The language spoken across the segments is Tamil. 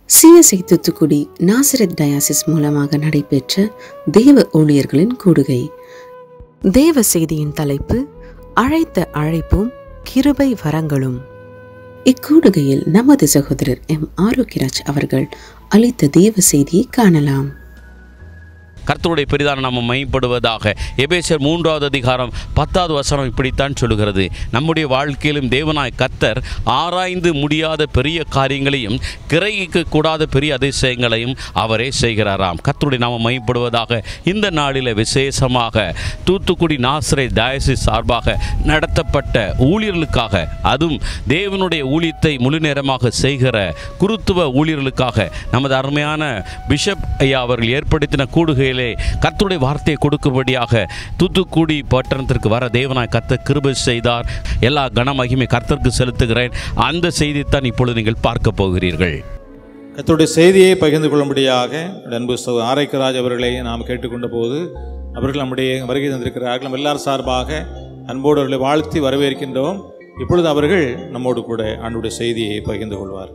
சிஎஸ்ஐ தூத்துக்குடி நாசரத் டயாசிஸ் மூலமாக நடைபெற்ற தேவ ஊழியர்களின் கூடுகை தேவ செய்தியின் தலைப்பு அழைத்த அழைப்பும் கிருபை வரங்களும் இக்கூடுகையில் நமது சகோதரர் எம் ஆரோக்கியராஜ் அவர்கள் அளித்த தேவ செய்தியை காணலாம் கர்த்தருடைய பெரிதான நாம மைப்படுவதாக எபேசர் மூன்றாவது அதிகாரம் பத்தாவது வசனம் இப்படித்தான் சொல்லுகிறது நம்முடைய வாழ்க்கையிலும் தேவனாய் கர்த்தர் ஆராய்ந்து முடியாத பெரிய காரியங்களையும் கிரகிக்க கூடாத பெரிய அதிசயங்களையும் அவரே செய்கிறாராம் கர்த்தருடைய நாம மைப்படுவதாக இந்த நாளில் விசேஷமாக தூத்துக்குடி நாசரை டயசிஸ் சார்பாக நடத்தப்பட்ட ஊழியர்களுக்காக அதுவும் தேவனுடைய ஊழியத்தை முழு நேரமாக செய்கிற குருத்துவ ஊழியர்களுக்காக நமது அருமையான பிஷப் ஐயா அவர்கள் ஏற்படுத்தின கூடுகையிலே கர்த்தருடைய வார்த்தையை கொடுக்கும்படியாக தூத்துக்குடி பட்டணத்திற்கு வர தேவனாய் கர்த்தர் கிருபை செய்தார் எல்லா கன மகிமை கர்த்தருக்கு செலுத்துகிறேன் அந்த செய்தித்தான் இப்பொழுது நீங்கள் பார்க்க போகிறீர்கள் கர்த்தருடைய செய்தியை பகிர்ந்து கொள்ளும்படியாக அன்பு சகோ ஆரைக்கராஜ் அவர்களை நாம் கேட்டுக்கொண்ட போது அவர்கள் நம்முடைய வருகை தந்திருக்கிறார்கள் நம்ம எல்லார் சார்பாக அன்போடு அவர்களை வாழ்த்தி வரவேற்கின்றோம் இப்பொழுது அவர்கள் நம்மோடு கூட ஆண்டுடைய செய்தியை பகிர்ந்து கொள்வார்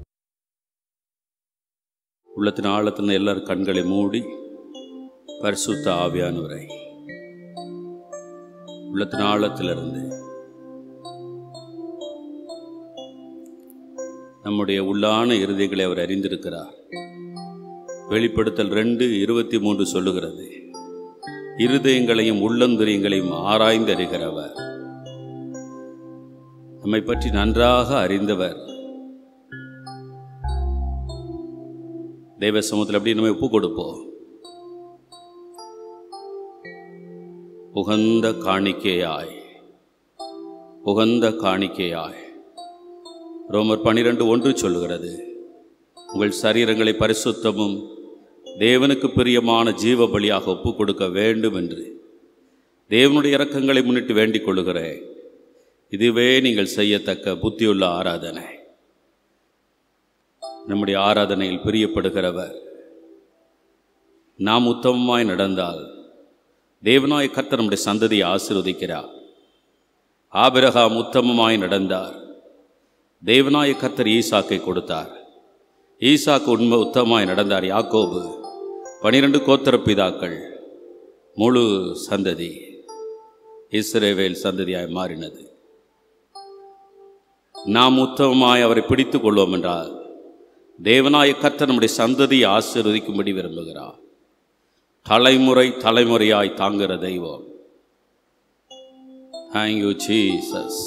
உள்ளத்தின் ஆழத்தின் எல்லாரும் கண்களை மூடி பரிசுத்த ஆவியானவரை உள்ளத்தின் ஆழத்திலிருந்து நம்முடைய உள்ளான இருதயங்களை அவர் அறிந்திருக்கிறார் வெளிப்படுத்தல் ரெண்டு இருபத்தி மூன்று சொல்லுகிறது இருதயங்களையும் உள்ளந்திரியங்களையும் ஆராய்ந்து அறிகிறவர் நம்மை பற்றி நன்றாக அறிந்தவர் தெய்வ சமூகத்தில் அப்படி நம்ம ஒப்பு கொடுப்போம் உகந்த காணிக்கையாய் உகந்த காணிக்கையாய் ரோமர் பனிரெண்டு ஒன்று சொல்லுகிறது உங்கள் சரீரங்களை பரிசுத்தமும் தேவனுக்கு பிரியமான ஜீவ பலியாக ஒப்பு கொடுக்க வேண்டும் என்று தேவனுடைய இரக்கங்களை முன்னிட்டு வேண்டிக் கொள்ளுகிறேன் இதுவே நீங்கள் செய்யத்தக்க புத்தியுள்ள ஆராதனை நம்முடைய ஆராதனையில் பிரியப்படுகிறவர் நாம் உத்தமமாய் நடந்தால் தேவனாய் கர்த்தர் நம்முடைய சந்ததியை ஆசீர்வதிக்கிறார் ஆபிரகாம் உத்தமமாய் நடந்தார் தேவனாய கர்த்தர் ஈசாக்கை கொடுத்தார் ஈசாக்கு உண்மை உத்தமமாய் நடந்தார் யாக்கோபு பனிரெண்டு கோத்திர பிதாக்கள் முழு சந்ததி இஸ்ரேவேல் சந்ததியாய் மாறினது நாம் உத்தமமாய் அவரை பிடித்து கொள்வோம் என்றால் தேவனாய கர்த்தர் நம்முடைய சந்ததியை ஆசீர்வதிக்கும்படி விரும்புகிறார் தலைமுறை தலைமுறையாய் தாங்குகிற தெய்வம் தேங்க்யூ ஜீசஸ்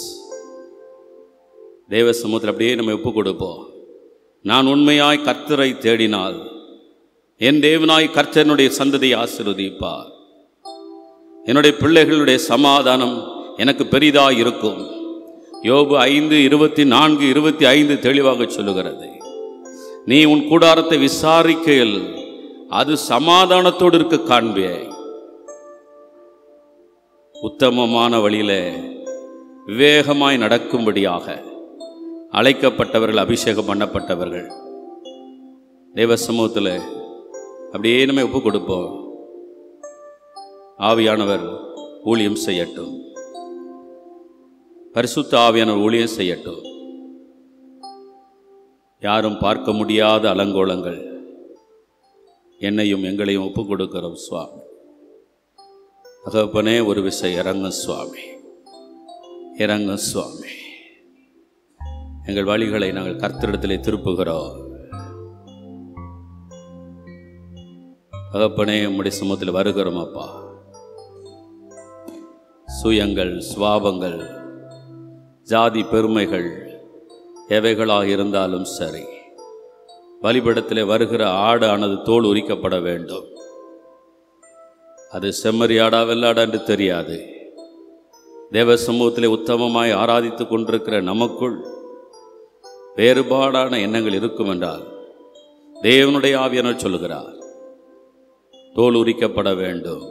தேவ சமூகத்தில் அப்படியே நம்ம ஒப்பு கொடுப்போம் நான் உண்மையாய் கர்த்தரை தேடினால் என் தேவனாய் கர்த்தனுடைய சந்ததியை ஆசீர்வதிப்பார் என்னுடைய பிள்ளைகளுடைய சமாதானம் எனக்கு பெரிதாய் இருக்கும் யோபு ஐந்து இருபத்தி நான்கு இருபத்தி ஐந்து தெளிவாக சொல்லுகிறது நீ உன் கூடாரத்தை விசாரிக்கையில் அது சமாதானத்தோடு இருக்க காண்பே உத்தமமான வழியில விவேகமாய் நடக்கும்படியாக அழைக்கப்பட்டவர்கள் அபிஷேகம் பண்ணப்பட்டவர்கள் தேவ சமூகத்தில் அப்படியே நம்ம ஒப்பு கொடுப்போம் ஆவியானவர் ஊழியம் செய்யட்டும் பரிசுத்த ஆவியானவர் ஊழியம் செய்யட்டும் யாரும் பார்க்க முடியாத அலங்கோலங்கள் என்னையும் எங்களையும் ஒப்பு கொடுக்கிறோம் சுவாமி தகப்பனே ஒரு விசை இறங்கும் சுவாமி இறங்கும் சுவாமி எங்கள் வழிகளை நாங்கள் கர்த்தரிடத்திலே திருப்புகிறோம் தகப்பனே உம்முடைய சமூகத்தில் வருகிறோம் அப்பா சுயங்கள் சுவாபங்கள் ஜாதி பெருமைகள் எவைகளாக இருந்தாலும் சரி பலிபடத்தில் வருகிற ஆடு ஆனது தோல் உரிக்கப்பட வேண்டும் அது செம்மறியாடா வெள்ளாடா என்று தெரியாது தேவ சமூகத்தில் உத்தமமாய் ஆராதித்து கொண்டிருக்கிற நமக்குள் வேறுபாடான எண்ணங்கள் இருக்கும் என்றால் தேவனுடைய ஆவியனர் சொல்லுகிறார் தோல் உரிக்கப்பட வேண்டும்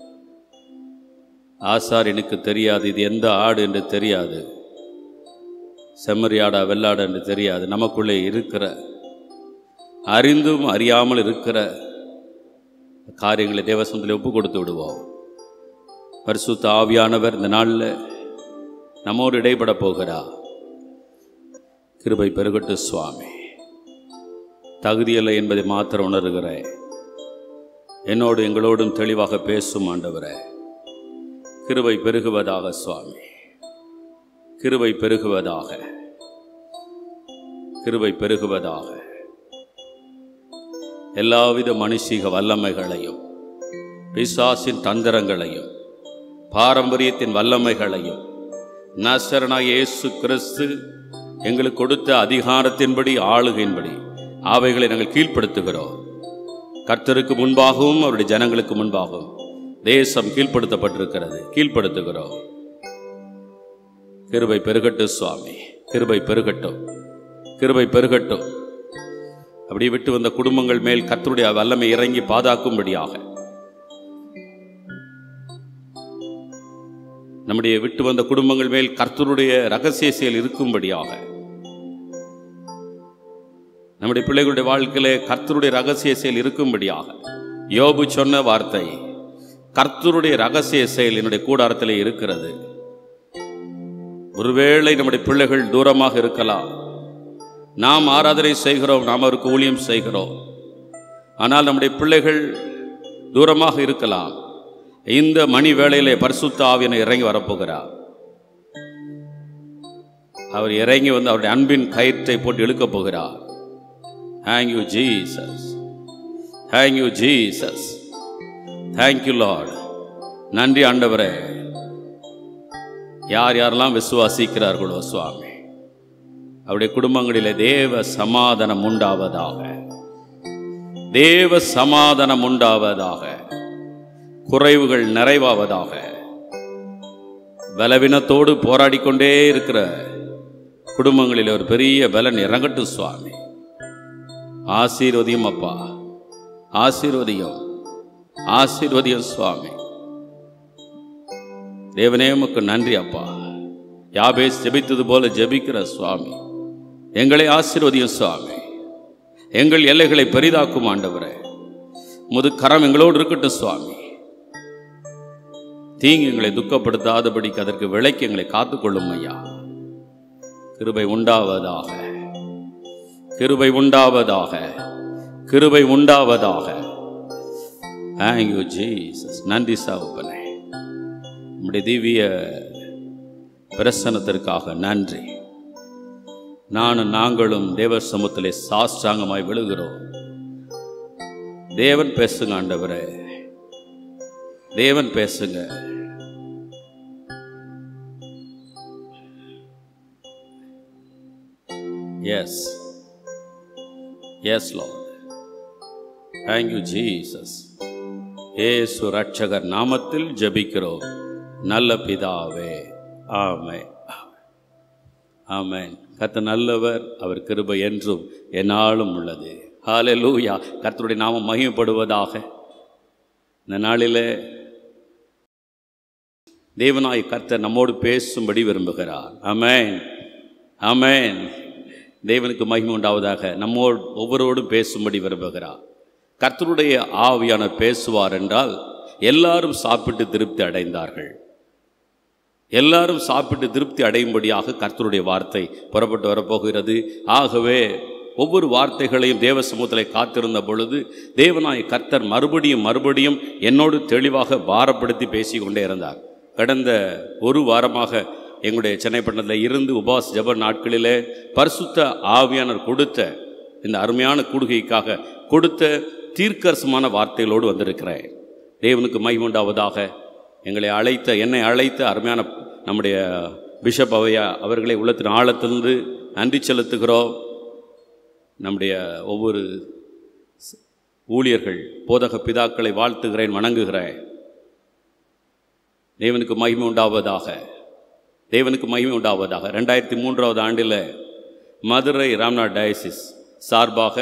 ஆசாரியனுக்கு தெரியாது இது எந்த ஆடு என்று தெரியாது செம்மறியாடா வெள்ளாடா என்று தெரியாது நமக்குள்ளே இருக்கிற அறிந்தும் அறியாமல் இருக்கிற காரியங்களை தேவசனத்தில் ஒப்பு கொடுத்து விடுவோம் பரிசுத்த ஆவியானவர் இந்த நாளில் நம்மோடு இடைப்பட போகிறார் கிருபை பெருகட்டு சுவாமி தகுதியில்லை என்பதை மாத்திரம் உணர்கிறேன் என்னோடு எங்களோடும் தெளிவாக பேசும் ஆண்டவரே கிருபை பெருகுவதாக சுவாமி கிருபை பெருகுவதாக கிருபை பெருகுவதாக எல்லாவித மனுஷிக வல்லமைகளையும் பிசாசின் தந்திரங்களையும் பாரம்பரியத்தின் வல்லமைகளையும் நசரணாய் இயேசு கிறிஸ்து எங்களுக்கு கொடுத்த அதிகாரத்தின்படி ஆளுகையின்படி அவைகளை நாங்கள் கீழ்ப்படுத்துகிறோம் கர்த்தருக்கு முன்பாகவும் அவருடைய ஜனங்களுக்கு முன்பாகவும் தேசம் கீழ்ப்படுத்தப்பட்டிருக்கிறது கீழ்ப்படுத்துகிறோம் கிருபை பெருகட்டும் சுவாமி கிருபை பெருகட்டும் கிருபை பெருகட்டும் அப்படி விட்டு வந்த குடும்பங்கள் மேல் கர்த்தருடைய வல்லமை இறங்கி பாதாக்கும்படியாக நம்முடைய விட்டு வந்த குடும்பங்கள் மேல் கர்த்தருடைய ரகசிய செயல் இருக்கும்படியாக நம்முடைய பிள்ளைகளுடைய வாழ்க்கையிலே கர்த்தருடைய ரகசிய செயல் இருக்கும்படியாக யோபு சொன்ன வார்த்தை கர்த்தருடைய ரகசிய செயல் என்னுடைய கூடாரத்திலே இருக்கிறது ஒருவேளை நம்முடைய பிள்ளைகள் தூரமாக இருக்கலாம் நாம் ஆராதனை செய்கிறோம் நாம் அவருக்கு ஊழியம் செய்கிறோம் ஆனால் நம்முடைய பிள்ளைகள் தூரமாக இருக்கலாம் இந்த மணி வேளையிலே பரிசுத்த ஆவியனை இறங்கி வரப்போகிறார் அவர் இறங்கி வந்து அவருடைய அன்பின் கயிற்றை போட்டு இழுக்கப் போகிறார் thank you Jesus thank you Jesus thank you Lord நன்றி ஆண்டவரே யார் யாரெல்லாம் விசுவாசிக்கிறார்களோ சுவாமி அவருடைய குடும்பங்களிலே தேவ சமாதானம் உண்டாவதாக தேவ சமாதானம் உண்டாவதாக குறைவுகள் நிறைவாவதாக பலவீனத்தோடு போராடிக்கொண்டே இருக்கிற குடும்பங்களில் ஒரு பெரிய பலன் இறங்கட்டும் சுவாமி ஆசீர்வதியும் அப்பா ஆசீர்வதியும் ஆசீர்வதியும் சுவாமி தேவனே உமக்கு நன்றி அப்பா யாபேஸ் ஜெபித்தது போல ஜெபிக்கிற சுவாமி எங்களை ஆசீர்வதியும் சுவாமி எங்கள் எல்லைகளை பெரிதாக்கும் ஆண்டவரே முது கரம் எங்களோடு இருக்கட்டும் சுவாமி தீங்கு எங்களை துக்கப்படுத்தாதபடிக்கு அதற்கு விலைக்கு எங்களை காத்துக்கொள்ளும் ஐயா கிருபை உண்டாவதாக கிருபை உண்டாவதாக கிருபை உண்டாவதாக தேங்க்யூ ஜீசஸ் நன்றி சாவுப்பனே நம்முடைய திவ்ய பிரசனத்திற்காக நன்றி நானும் நாங்களும் தேவ சமூகத்திலே சாஷ்டாங்கமாய் விழுகிறோம் தேவன் பேசுங்க ஆண்டவரே தேவன் பேசுங்க yes yes Lord thank you Jesus Yesu ரட்சகர் நாமத்தில் ஜெபிக்கிறோம் நல்ல பிதாவே ஆமே ஆமென் கர்த்தர் நல்லவர் அவர் கிருபை என்றும் என்னாலும் உள்ளது ஹalleluya கர்த்தருடைய நாமம் மகிமைப்படுவதாக இந்த நாளிலே தேவனாய் கர்த்தர் நம்மோடு பேசும்படி விரும்புகிறார் ஆமென் ஆமென் தேவனுக்கு மகிமை உண்டாவதாக நம்மோடு ஒவ்வொருவரோடும் பேசும்படி விரும்புகிறார் கர்த்தருடைய ஆவியானவர் பேசுவார் என்றால் எல்லாரும் சாப்பிட்டு திருப்தி அடைந்தார்கள் எல்லாரும் சாப்பிட்டு திருப்தி அடையும்படியாக கர்த்தருடைய வார்த்தை புறப்பட்டு வரப்போகிறது ஆகவே ஒவ்வொரு வார்த்தைகளையும் தேவ சமூகத்திலே காத்திருந்த பொழுது தேவனாய் கர்த்தர் மறுபடியும் மறுபடியும் என்னோடு தெளிவாக பாரப்படுத்தி பேசிக்கொண்டே இருந்தார் கடந்த ஒரு வாரமாக எங்களுடைய சென்னை பட்டணத்தில் இருந்து உபாஸ் ஜப நாட்களிலே பரிசுத்த ஆவியானர் கொடுத்த இந்த அருமையான கூடுகைக்காக கொடுத்த தீர்க்கரசமான வார்த்தைகளோடு வந்திருக்கிறேன் தேவனுக்கு மகிமுண்டாவதாக எங்களை அழைத்த என்னை அழைத்த அருமையான நம்முடைய பிஷப் அவையா அவர்களை உள்ளத்தின் ஆழத்திலிருந்து நன்றி செலுத்துகிறோம் நம்முடைய ஒவ்வொரு ஸ்- ஊழியர்கள் போதக பிதாக்களை வாழ்த்துகிறேன் வணங்குகிறேன் தேவனுக்கு மகிமை உண்டாவதாக தேவனுக்கு மகிமை உண்டாவதாக ரெண்டாயிரத்தி மூன்றாவது ஆண்டில் மதுரை ராம்நாத் டயசிஸ் சார்பாக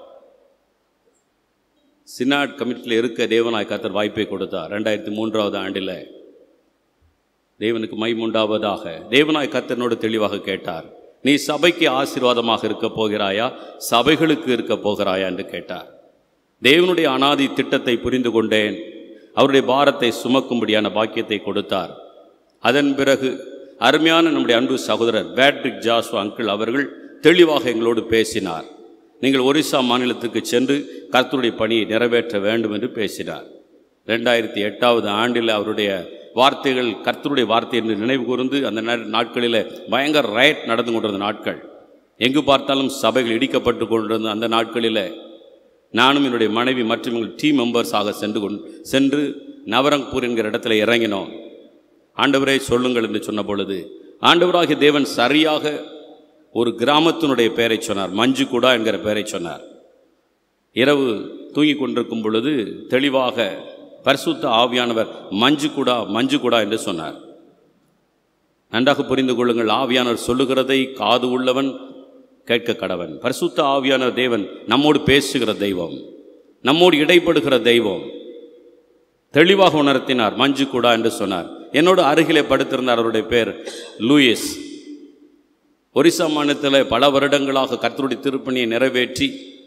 சினாட் கமிட்டியில் இருக்க தேவனாய் கர்த்தர் வாய்ப்பை கொடுத்தார் ரெண்டாயிரத்தி மூன்றாவது ஆண்டில் தேவனுக்கு மகிமை உண்டாவதாக தேவனாய் கர்த்தனோடு தெளிவாக கேட்டார் நீ சபைக்கு ஆசீர்வாதமாக இருக்க போகிறாயா சபைகளுக்கு இருக்க போகிறாயா என்று கேட்டார் தேவனுடைய அனாதி திட்டத்தை புரிந்து கொண்டேன் அவருடைய பாரத்தை சுமக்கும்படியான பாக்கியத்தை கொடுத்தார் அதன் பிறகு அருமையான நம்முடைய அன்பு சகோதரர் பேட்ரிக் ஜாஸ்வா அங்கிள் அவர்கள் தெளிவாக எங்களோடு பேசினார் நீங்கள் ஒரிசா மாநிலத்துக்கு சென்று கர்த்தருடைய பணியை நிறைவேற்ற வேண்டும் என்று பேசினார் ரெண்டாயிரத்தி எட்டாவது ஆண்டில் அவருடைய வார்த்தைகள் கர்த்தருடைய வார்த்தை என்று நினைவு கூர்ந்து அந்த நா- நாட்களில் பயங்கர ரயட் நடந்து கொண்டிருந்த நாட்கள் எங்கு பார்த்தாலும் சபைகள் இடிக்கப்பட்டு கொண்டிருந்த அந்த நாட்களில் நானும் என்னுடைய மனைவி மற்றும் எங்கள் டீம் மெம்பர்ஸாக சென்று கொண்டு சென்று நவரங்பூர் என்கிற இடத்துல இறங்கினோம் ஆண்டவரே சொல்லுங்கள் என்று சொன்ன பொழுது ஆண்டவராகிய தேவன் சரியாக ஒரு கிராமத்தினுடைய பெயரை சொன்னார் மஞ்சுகுடா என்கிற பெயரை சொன்னார் இரவு தூங்கிக் கொண்டிருக்கும் பொழுது தெளிவாக பரிசுத்த ஆவியானவர் மஞ்சுகுடா மஞ்சுகுடா என்று சொன்னார் நன்றாக புரிந்து கொள்ளுங்கள் ஆவியானவர் சொல்லுகிறதை காது உள்ளவன் கேட்க கடவன் பரிசுத்த ஆவியான தேவன் நம்மோடு பேசுகிற தெய்வம் நம்மோடு இடைப்படுகிற தெய்வம் தெளிவாக உணர்த்தினார் மஞ்சு கூடா என்று சொன்னார் என்னோடு அருகிலே படுத்திருந்தார் அவருடைய பேர் லூயிஸ் ஒரிசா மாநிலத்தில் பல வருடங்களாக கர்த்தருடைய திருப்பணியை நிறைவேற்றி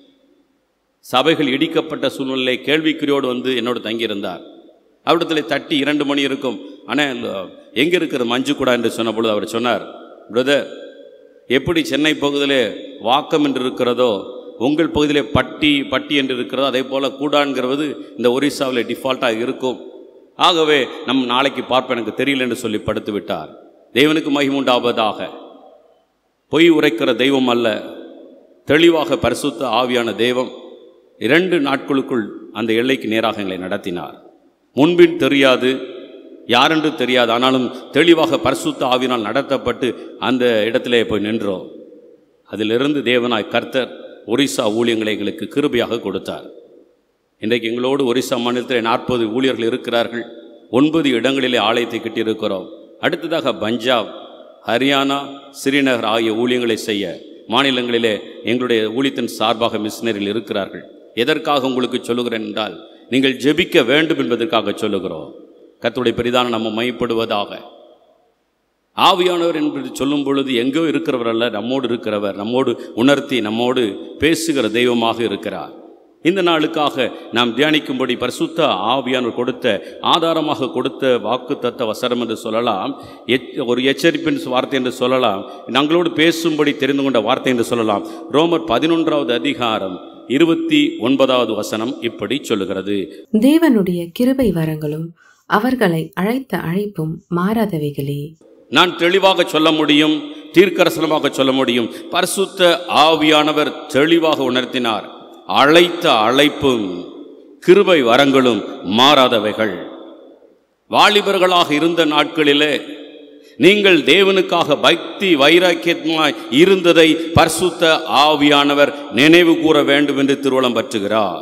சபைகள் இடிக்கப்பட்ட சூழ்நிலை கேள்விக்குறியோடு வந்து என்னோடு தங்கியிருந்தார் அவரிடத்தில் தட்டி இரண்டு மணி இருக்கும் ஆனால் எங்கே இருக்கிற மஞ்சு கூடா என்று சொன்ன பொழுது அவர் சொன்னார் பிரதர் எப்படி சென்னை பகுதியிலே வாக்கம் என்று இருக்கிறதோ உங்கள் பகுதியிலே பட்டி பட்டி என்று இருக்கிறதோ அதே போல் கூடான்கிறது இந்த ஒரிசாவில் டிஃபால்ட்டாக இருக்கும் ஆகவே நம் நாளைக்கு பார்ப்பேன் எனக்கு தெரியல என்று சொல்லி படுத்து விட்டார் தேவனுக்கு மகிமுண்டாவதாக பொய் உரைக்கிற தெய்வம் அல்ல தெளிவாக பரிசுத்த ஆவியான தெய்வம் இரண்டு நாட்களுக்குள் அந்த எல்லைக்கு நேராக எங்களை நடத்தினார் முன்பின் தெரியாது யாரென்று தெரியாது ஆனாலும் தெளிவாக பரிசுத்த ஆவினால் நடத்தப்பட்டு அந்த இடத்திலே போய் நின்றோம் அதிலிருந்து தேவனாய் கர்த்தர் ஒரிசா ஊழியங்களை எங்களுக்கு கிருபையாக கொடுத்தார் இன்றைக்கு எங்களோடு ஒரிசா மாநிலத்தில் நாற்பது ஊழியர்கள் இருக்கிறார்கள் ஒன்பது இடங்களிலே ஆலயத்தை கட்டியிருக்கிறோம் அடுத்ததாக பஞ்சாப் ஹரியானா ஸ்ரீநகர் ஆகிய ஊழியங்களை செய்ய மாநிலங்களிலே எங்களுடைய ஊழியத்தின் சார்பாக மிஷினரில் இருக்கிறார்கள் எதற்காக உங்களுக்கு சொல்லுகிறேன் என்றால் நீங்கள் ஜெபிக்க வேண்டும் என்பதற்காக சொல்லுகிறோம் கர்த்தருடைய பெரிதான நம்ம மையப்படுவதாக ஆவியானவர் என்பது சொல்லும் பொழுது எங்கோ இருக்கிறவர் அல்ல நம்மோடு இருக்கிறவர் நம்மோடு உணர்த்தி நம்மோடு பேசுகிற தெய்வமாக இருக்கிறார் இந்த நாளுக்காக நாம் தியானிக்கும்படி பரிசுத்த ஆவியானவர் கொடுத்த ஆதாரமாக கொடுத்த வாக்கு தத்த வசனம் என்று சொல்லலாம் எச்- ஒரு எச்சரிப்பின் வார்த்தை என்று சொல்லலாம் நாங்களோடு பேசும்படி தெரிந்து கொண்ட வார்த்தை என்று சொல்லலாம் ரோமர் பதினொன்றாவது அதிகாரம் இருபத்தி ஒன்பதாவது வசனம் இப்படி சொல்லுகிறது தேவனுடைய கிருபை வரங்களும் அவர்களை அழைத்த அழைப்பும் மாறாதவைகளே நான் தெளிவாக சொல்ல முடியும் தீர்க்கரசனமாக சொல்ல முடியும் பரிசுத்த ஆவியானவர் தெளிவாக உணர்த்தினார் அழைத்த அழைப்பும் கிருபை வரங்களும் மாறாதவைகள் வாலிபர்களாக இருந்த நாட்களிலே நீங்கள் தேவனுக்காக பக்தி வைராக்கியமாய் இருந்ததை பரிசுத்த ஆவியானவர் நினைவு கூற வேண்டும் என்று திருவளம் பற்றுகிறார்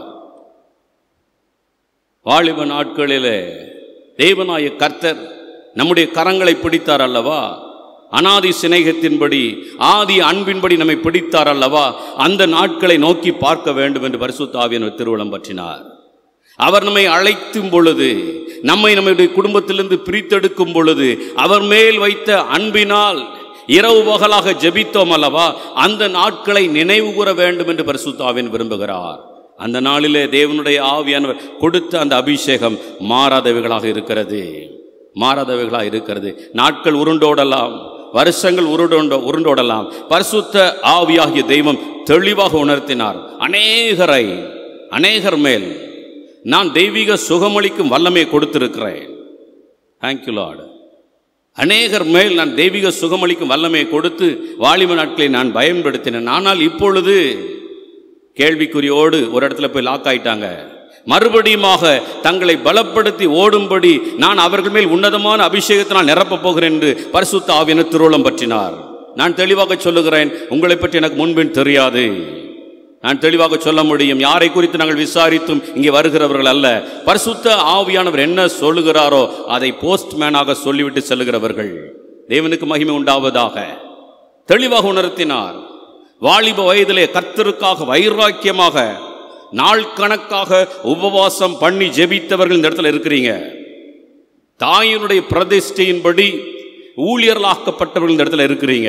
வாலிப நாட்களிலே தேவனாய கர்த்தர் நம்முடைய கரங்களை பிடித்தார் அல்லவா அனாதி சிநேகத்தின்படி ஆதி அன்பின்படி நம்மை பிடித்தார் அல்லவா அந்த நாட்களை நோக்கி பார்க்க வேண்டும் என்று பரிசுத்தாவியன் திருவளம் பற்றினார் அவர் நம்மை அழைத்தும் பொழுது நம்மை நம்முடைய குடும்பத்திலிருந்து பிரித்தெடுக்கும் பொழுது அவர் மேல் வைத்த அன்பினால் இரவு பகலாக ஜெபித்தோம் அல்லவா அந்த நாட்களை நினைவு கூற வேண்டும் என்று பரிசுத்தாவின் விரும்புகிறார் அந்த நாளிலே தேவனுடைய ஆவியானவர் கொடுத்த அந்த அபிஷேகம் மாறாதவைகளாக இருக்கிறது மாறாதவைகளாக இருக்கிறது நாட்கள் உருண்டோடலாம் வருஷங்கள் உருண்டோண்ட உருண்டோடலாம் பரிசுத்த ஆவியாகிய தெய்வம் தெளிவாக உணர்த்தினார் அநேகரை அநேகர் மேல் நான் தெய்வீக சுகமளிக்கும் வல்லமை கொடுத்திருக்கிறேன் தேங்க்யூ லார்டு அநேகர் மேல் நான் தெய்வீக சுகமளிக்கும் வல்லமையை கொடுத்து வாலிப நாட்களை நான் பயன்படுத்தினேன் ஆனால் இப்பொழுது கேள்விக்குறியோடு ஒரு இடத்துல போய் லாக் ஆயிட்டாங்க மறுபடியுமாக தங்களை பலப்படுத்தி ஓடும்படி நான் அவர்கள் மேல் உன்னதமான அபிஷேகத்தினால் நிரப்பப் போகிறேன் என்று பரிசுத்த ஆவியன திருவுளம் பற்றினார் நான் தெளிவாக சொல்லுகிறேன் உங்களை பற்றி எனக்கு முன்பின் தெரியாது நான் தெளிவாக சொல்ல முடியும் யாரை குறித்து நாங்கள் விசாரித்தும் இங்கே வருகிறவர்கள் அல்ல பரிசுத்த ஆவியானவர் என்ன சொல்லுகிறாரோ அதை போஸ்ட்மேனாக சொல்லிவிட்டு செல்லுகிறவர்கள் தேவனுக்கு மகிமை உண்டாவதாக தெளிவாக உணர்த்தினார் வாலிப வயதிலே கர்த்தருக்காக வைராக்கியமாக நாள் கணக்காக உபவாசம் பண்ணி ஜெபித்தவர்கள் இந்த இடத்துல இருக்கிறீங்க தாயினுடைய பிரதிஷ்டையின்படி ஊழியர்களாக்கப்பட்டவர்கள் இந்த இடத்துல இருக்கிறீங்க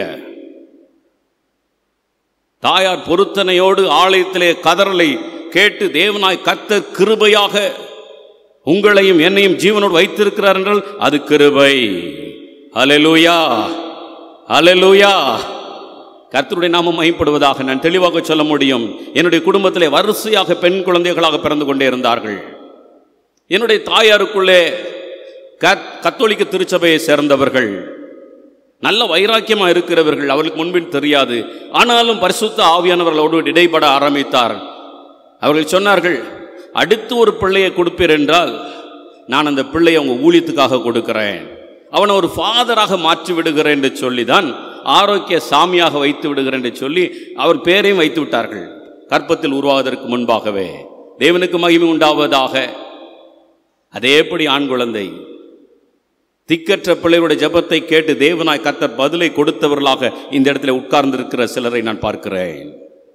தாயார் பொருத்தனையோடு ஆலயத்திலே கதறலை கேட்டு தேவனாய் கர்த்தர் கிருபையாக உங்களையும் என்னையும் ஜீவனோடு வைத்திருக்கிறார் என்றால் அது கிருபை அலெலூயா அலெலூயா கர்த்தருடைய நாமம் மகிப்படுவதாக நான் தெளிவாக சொல்ல முடியும் என்னுடைய குடும்பத்திலே வரிசையாக பெண் குழந்தைகளாக பிறந்து கொண்டே இருந்தார்கள் என்னுடைய தாயாருக்குள்ளே கத் கத்தோலிக்க திருச்சபையை சேர்ந்தவர்கள் நல்ல வைராக்கியமாக இருக்கிறவர்கள் அவர்களுக்கு முன்பின் தெரியாது ஆனாலும் பரிசுத்த ஆவியானவர்களோடு இடைப்பட ஆரம்பித்தார் அவர்கள் சொன்னார்கள் அடுத்து ஒரு பிள்ளையை கொடுப்பீர் என்றால் நான் அந்த பிள்ளையை உங்கள் ஊழியத்துக்காக கொடுக்கிறேன் அவனை ஒரு ஃபாதராக மாற்றி விடுகிறேன் என்று சொல்லி தான் ஆரோக்கிய சாமியாக வைத்து விடுகிறேன் என்று சொல்லி அவர் பேரையும் வைத்து விட்டார்கள் கற்பத்தில் உருவாவதற்கு முன்பாகவே தேவனுக்கு மகிமை உண்டாவதாக அதேபடி ஆண் குழந்தை திக்கற்ற பிள்ளைகளுடைய ஜெபத்தை கேட்டு தேவனாய் கர்த்தர் பதிலை கொடுத்தவர்களாக இந்த இடத்துல உட்கார்ந்திருக்கிற சிலரை நான் பார்க்கிறேன்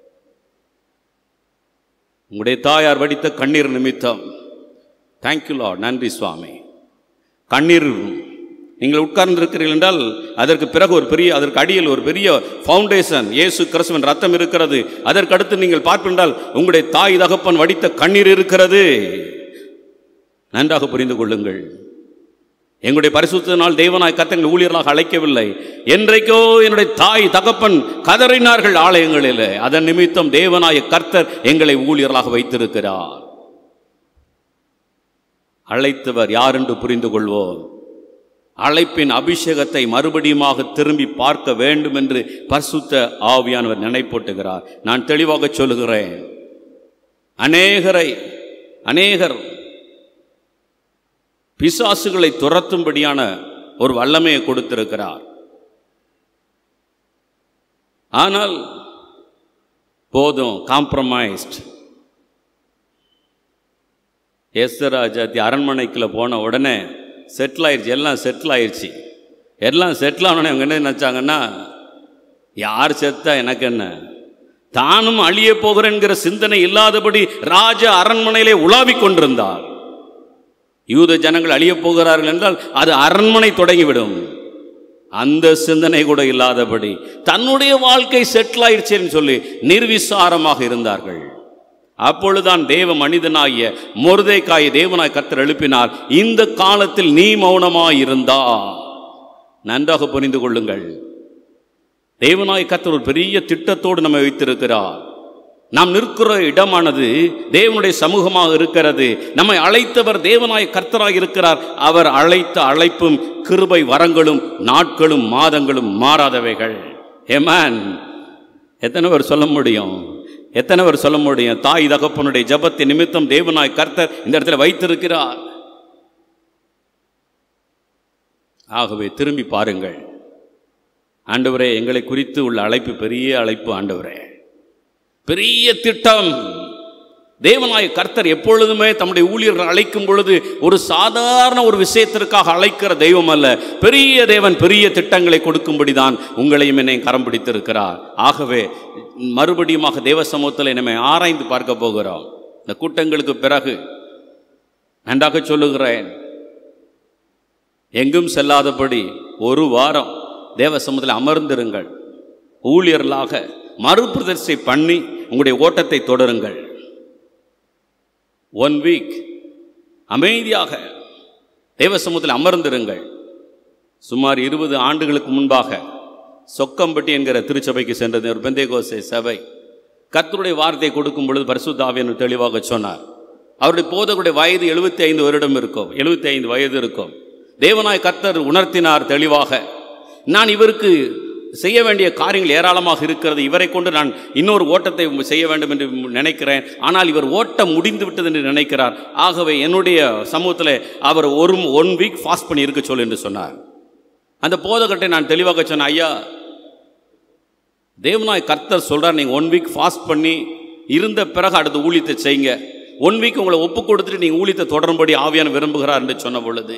உங்களுடைய தாயார் வடித்த கண்ணீர் நிமித்தம் தேங்க்யூ லார்ட் நன்றி சுவாமி கண்ணீர் நீங்கள் உட்கார்ந்திருக்கிறீர்கள் என்றால் அதற்கு பிறகு ஒரு பெரிய அதற்கு அடியில் ஒரு பெரிய ஃபவுண்டேஷன் இயேசு கிறிஸ்துவின் ரத்தம் இருக்கிறது அதற்கு அடுத்து நீங்கள் பார்ப்பென்றால் உங்களுடைய தாய் தகப்பன் வடித்த கண்ணீர் இருக்கிறது நன்றாக புரிந்து கொள்ளுங்கள் எங்களுடைய பரிசுத்த நாள் தேவனாய் கத்தங்கள் ஊழியர்களாக அழைக்கவில்லை என்றைக்கோ என்னுடைய தாய் தகப்பன் கதறினார்கள் ஆலயங்களில் அதன் நிமித்தம் தேவனாய கர்த்தர் எங்களை ஊழியர்களாக வைத்திருக்கிறார் அழைத்தவர் யார் என்று புரிந்து கொள்வோம் அழைப்பின் அபிஷேகத்தை மறுபடியுமாக திரும்பி பார்க்க வேண்டும் என்று பரிசுத்த ஆவியானவர் நினைப்பூட்டுகிறார் நான் தெளிவாக சொல்லுகிறேன் அநேகரை அநேகர் பிசாசுகளை துரத்தும்படியான ஒரு வல்லமையை கொடுத்திருக்கிறார் ஆனால் போதும் காம்ப்ரமைஸ்ட் எஸ்தராஜாத்தி அரண்மனைக்குள்ள போன உடனே செட்டில் ஆயிடுச்சு எல்லாம் செட்டில் ஆயிடுச்சு எல்லாம் செட்டில் ஆனோடனே அவங்க என்ன நினச்சாங்கன்னா யார் செத்தா எனக்கு என்ன தானும் அழிய போகிறேன்கிற சிந்தனை இல்லாதபடி ராஜ அரண்மனையிலே உலாவிக் கொண்டிருந்தார் யூத ஜனங்கள் அழியப் போகிறார்கள் என்றால் அது அரண்மனை தொடங்கிவிடும் அந்த சிந்தனை கூட இல்லாதபடி தன்னுடைய வாழ்க்கை செட்டில் ஆயிடுச்சேன்னு சொல்லி நிர்விசாரமாக இருந்தார்கள் அப்பொழுதுதான் தேவ மனிதனாகிய மொருதைக்காய் தேவனாய் கர்த்தர் எழுப்பினார் இந்த காலத்தில் நீ மௌனமாய் இருந்தா நன்றாக புரிந்து கொள்ளுங்கள் தேவனாய் கர்த்தர் ஒரு பெரிய திட்டத்தோடு நம்மை வைத்திருக்கிறார் நாம் நிற்கிற இடமானது தேவனுடைய சமூகமாக இருக்கிறது நம்மை அழைத்தவர் தேவனாய் கர்த்தராய் இருக்கிறார் அவர் அழைத்த அழைப்பும் கிருபை வரங்களும் நாட்களும் மாதங்களும் மாறாதவைகள் ஏமேன் எத்தனை பேர் சொல்ல முடியும் எத்தனை பேர் சொல்ல முடியும் தாய் தகப்பனுடைய ஜபத்தின் நிமித்தம் தேவனாய் கர்த்தர் இந்த இடத்துல வைத்திருக்கிறார் ஆகவே திரும்பி பாருங்கள் ஆண்டவரே எங்களை குறித்து உள்ள அழைப்பு பெரிய அழைப்பு ஆண்டவரே பெரிய திட்டம் தேவனாய கர்த்தர் எப்பொழுதுமே தம்முடைய ஊழியர்கள் அழைக்கும் பொழுது ஒரு சாதாரண ஒரு விஷயத்திற்காக அழைக்கிற தெய்வம் அல்ல பெரிய தேவன் பெரிய திட்டங்களை கொடுக்கும்படிதான் உங்களையும் என்னை கரம் பிடித்திருக்கிறார் ஆகவே மறுபடியுமாக தேவ சமூகத்தில் நம்மை ஆராய்ந்து பார்க்க போகிறோம் இந்த கூட்டங்களுக்கு பிறகு நன்றாக சொல்லுகிறேன் எங்கும் செல்லாதபடி ஒரு வாரம் தேவ சமூகத்தில் அமர்ந்திருங்கள் ஊழியர்களாக மறுபிரதர்சை பண்ணி உங்களுடைய ஓட்டத்தை தொடருங்கள் ஒன் வீக் அமைதியாக தேவ சமூகத்தில் அமர்ந்திருங்கள் சுமார் இருபது ஆண்டுகளுக்கு முன்பாக சொக்கம்பட்டி என்கிற திருச்சபைக்கு சென்றது ஒரு பெந்தேகோசை சபை கர்த்தருடைய வார்த்தையை கொடுக்கும் பொழுது பரிசுத்தாவியன் தெளிவாக சொன்னார் அவருடைய போதகுடைய வயது எழுபத்தி ஐந்து வருடம் இருக்கும் எழுபத்தி ஐந்து வயது இருக்கும் தேவனாய் கர்த்தர் உணர்த்தினார் தெளிவாக நான் இவருக்கு செய்ய வேண்டிய காரியங்கள் ஏராளமாக இருக்கிறது இவரை கொண்டு நான் இன்னொரு ஓட்டத்தை செய்ய வேண்டும் என்று நினைக்கிறேன் ஆனால் இவர் ஓட்டம் முடிந்து விட்டது என்று நினைக்கிறார் ஆகவே என்னுடைய சமூகத்தில் அவர் ஒரு ஒன் வீக் ஃபாஸ்ட் பண்ணி இருக்க சொல் என்று சொன்னார் அந்த போதகட்டை நான் தெளிவாக சொன்னேன் ஐயா தேவனாய் கர்த்தர் சொல்கிறார் நீங்கள் ஒன் வீக் ஃபாஸ்ட் பண்ணி இருந்த பிறகு அடுத்த ஊழியத்தை செய்யுங்க ஒன் வீக் உங்களை ஒப்பு கொடுத்துட்டு நீங்கள் ஊழியத்தை தொடரும்படி ஆவியான விரும்புகிறார் என்று சொன்ன பொழுது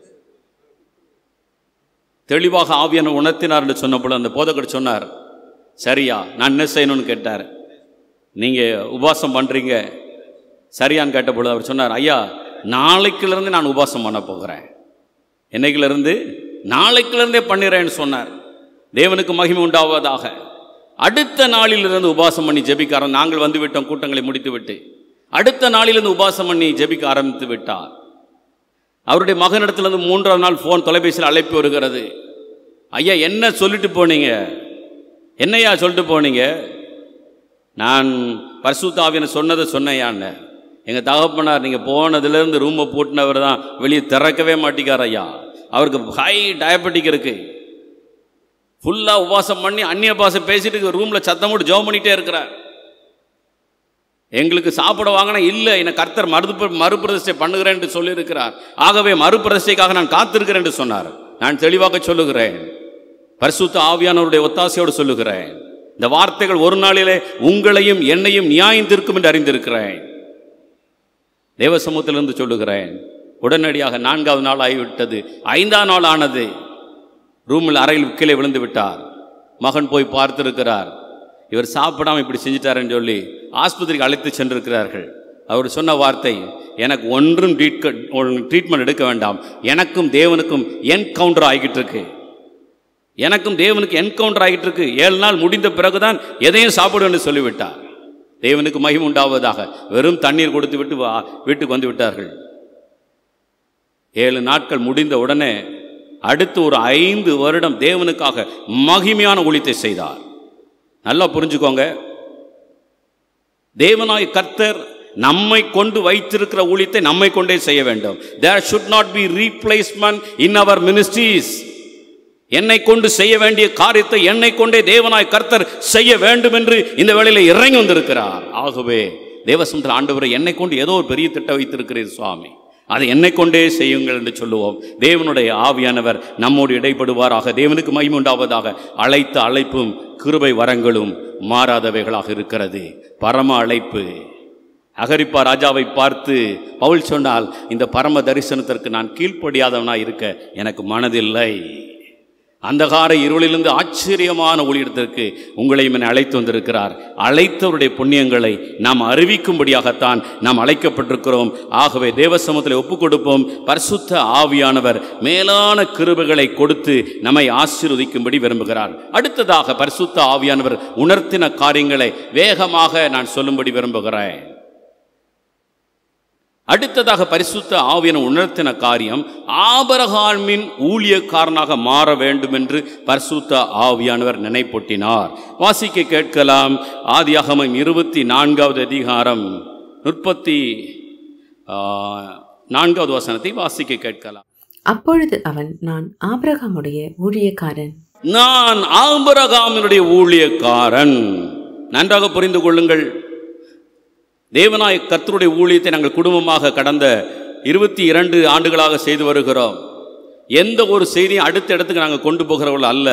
தெளிவாக ஆவியான உணர்த்தினார் என்று சொன்ன பொழுது அந்த போதகர் சொன்னார் சரியா நான் என்ன செய்யணும்னு கேட்டார் நீங்கள் உபவாசம் பண்ணுறீங்க சரியான்னு கேட்ட பொழுது அவர் சொன்னார் ஐயா நாளைக்கிலிருந்து நான் உபவாசம் பண்ண போகிறேன் என்னைக்கிலிருந்து நாளைக்கிலிருந்தே பண்ணிடுறேன்னு சொன்னார் தேவனுக்கு மகிமை உண்டாவதாக அடுத்த நாளிலிருந்து உபவாசம் பண்ணி ஜெபிக்க நாங்கள் வந்து விட்டோம் கூட்டங்களை முடித்து விட்டு அடுத்த நாளிலிருந்து உபவாசம் பண்ணி ஜெபிக்க ஆரம்பித்து விட்டார் அவருடைய மகனிடத்திலிருந்து மூன்றாவது நாள் ஃபோன் தொலைபேசியில் அழைப்பு வருகிறது ஐயா என்ன சொல்லிட்டு போனீங்க என்னையா சொல்லிட்டு போனீங்க நான் பரிசுத்தாவியனை சொன்னதை சொன்னையான்னு எங்கள் தகப்பனார் நீங்கள் போனதுலேருந்து ரூமை பூட்டினவர் தான் வெளியே திறக்கவே மாட்டிக்கார் ஐயா அவருக்கு ஹை டயபெட்டிக் இருக்கு ஃபுல்லாக உபவாசம் பண்ணி அந்நிய பாசம் பேசிட்டு ரூமில் சத்தம் போட்டு ஜெபம் பண்ணிகிட்டே இருக்கிறார் எங்களுக்கு சாப்பிட வாங்கினா இல்லை என்னை கர்த்தர் மறு மறுபிரதிஷ்டை பண்ணுகிறேன் என்று சொல்லியிருக்கிறார் ஆகவே மறுபிரதிஷ்டைக்காக நான் காத்திருக்கிறேன் என்று சொன்னார் நான் தெளிவாக சொல்லுகிறேன் பரிசுத்த ஆவியானவருடைய ஒத்தாசையோடு சொல்லுகிறேன் இந்த வார்த்தைகள் ஒரு நாளிலே உங்களையும் என்னையும் நியாயந்திருக்கும் என்று அறிந்திருக்கிறேன் தேவ சமூகத்திலிருந்து சொல்லுகிறேன் உடனடியாக நான்காவது நாள் ஆகிவிட்டது ஐந்தாம் நாள் ஆனது ரூமில் அறையில் கீழே விழுந்து விட்டார் மகன் போய் பார்த்திருக்கிறார் இவர் சாப்பிடாம இப்படி செஞ்சிட்டாருன்னு சொல்லி ஆஸ்பத்திரிக்கு அழைத்து சென்றிருக்கிறார்கள் அவர் சொன்ன வார்த்தை எனக்கு ஒன்றும் ட்ரீட்மெண்ட் எடுக்க வேண்டாம் எனக்கும் தேவனுக்கும் என்கவுண்டர் ஆகிட்டு இருக்கு எனக்கும் தேவனுக்கு என்கவுண்டர் ஆகிட்டு இருக்கு ஏழு நாள் முடிந்த பிறகுதான் எதையும் சாப்பிடுவேன்னு சொல்லிவிட்டார் தேவனுக்கு மகிமை உண்டாவதாக வெறும் தண்ணீர் கொடுத்து விட்டு வா- வீட்டுக்கு வந்து விட்டார்கள் ஏழு நாட்கள் முடிந்த உடனே அடுத்து ஒரு ஐந்து வருடம் தேவனுக்காக மகிமையான ஊழியத்தை செய்தார் நல்லா புரிஞ்சுக்கோங்க தேவனாய் கர்த்தர் நம்மை கொண்டு வைத்திருக்கிற ஊழியத்தை நம்மை கொண்டே செய்ய வேண்டும் there should not be replacement in our ministries என்னை கொண்டு செய்ய வேண்டிய காரியத்தை என்னை கொண்டே தேவனாய் கர்த்தர் செய்ய வேண்டும் என்று இந்த வேளையில இறங்கி வந்திருக்கிறார் ஆகவே தேவசமுத்திர ஆண்டவரை என்னை கொண்டு ஏதோ ஒரு பெரிய திட்டம் வைத்திருக்கிறீர் சுவாமி அதை என்னை கொண்டே செய்யுங்கள் என்று சொல்லுவோம் தேவனுடைய ஆவியானவர் நம்மோடு இடைப்படுவாராக தேவனுக்கு மகிமை உண்டாவதாக அழைத்த அழைப்பும் கிருபை வரங்களும் மாறாதவைகளாக இருக்கிறது பரம அழைப்பு அகரிப்பா ராஜாவை பார்த்து பவுல் சொன்னால் இந்த பரம தரிசனத்திற்கு நான் கீழ்ப்படியாதவனா இருக்க எனக்கு மனதில்லை அந்தகார இருளிலிருந்து ஆச்சரியமான ஒளியிடத்திற்கு உங்களையும் என்னை அழைத்து வந்திருக்கிறார் அழைத்தவருடைய புண்ணியங்களை நாம் அறிவிக்கும்படியாகத்தான் நாம் அழைக்கப்பட்டிருக்கிறோம் ஆகவே தேவசமத்தில் ஒப்புக் கொடுப்போம் பரிசுத்த ஆவியானவர் மேலான கிருபைகளை கொடுத்து நம்மை ஆசீர்வதிக்கும்படி விரும்புகிறார் அடுத்ததாக பரிசுத்த ஆவியானவர் உணர்த்தின காரியங்களை வேகமாக நான் சொல்லும்படி விரும்புகிறேன் அடுத்ததாக பரிசுத்த ஆவியன உணர்த்தின காரியம் ஆபரகாமின் ஊழியக்காரனாக மாற வேண்டும் என்று பரிசுத்த ஆவியானவர் நினைப்பூட்டினார் வாசிக்க கேட்கலாம் ஆதியாகமம் இருபத்தி நான்காவது அதிகாரம் முப்பத்தி ஆ, நான்காவது வசனத்தை வாசிக்க கேட்கலாம் அப்பொழுது அவன் நான் ஆபிரகாமுடைய ஊழியக்காரன் நான் ஆபரகாமினுடைய ஊழியக்காரன் நன்றாக புரிந்து கொள்ளுங்கள் தேவனாய் கர்த்தருடைய ஊழியத்தை நாங்கள் குடும்பமாக கடந்த இருபத்தி இரண்டு ஆண்டுகளாக செய்து வருகிறோம் எந்த ஒரு செய்தியும் அடுத்த இடத்துக்கு நாங்கள் கொண்டு போகிறவர்கள் அல்ல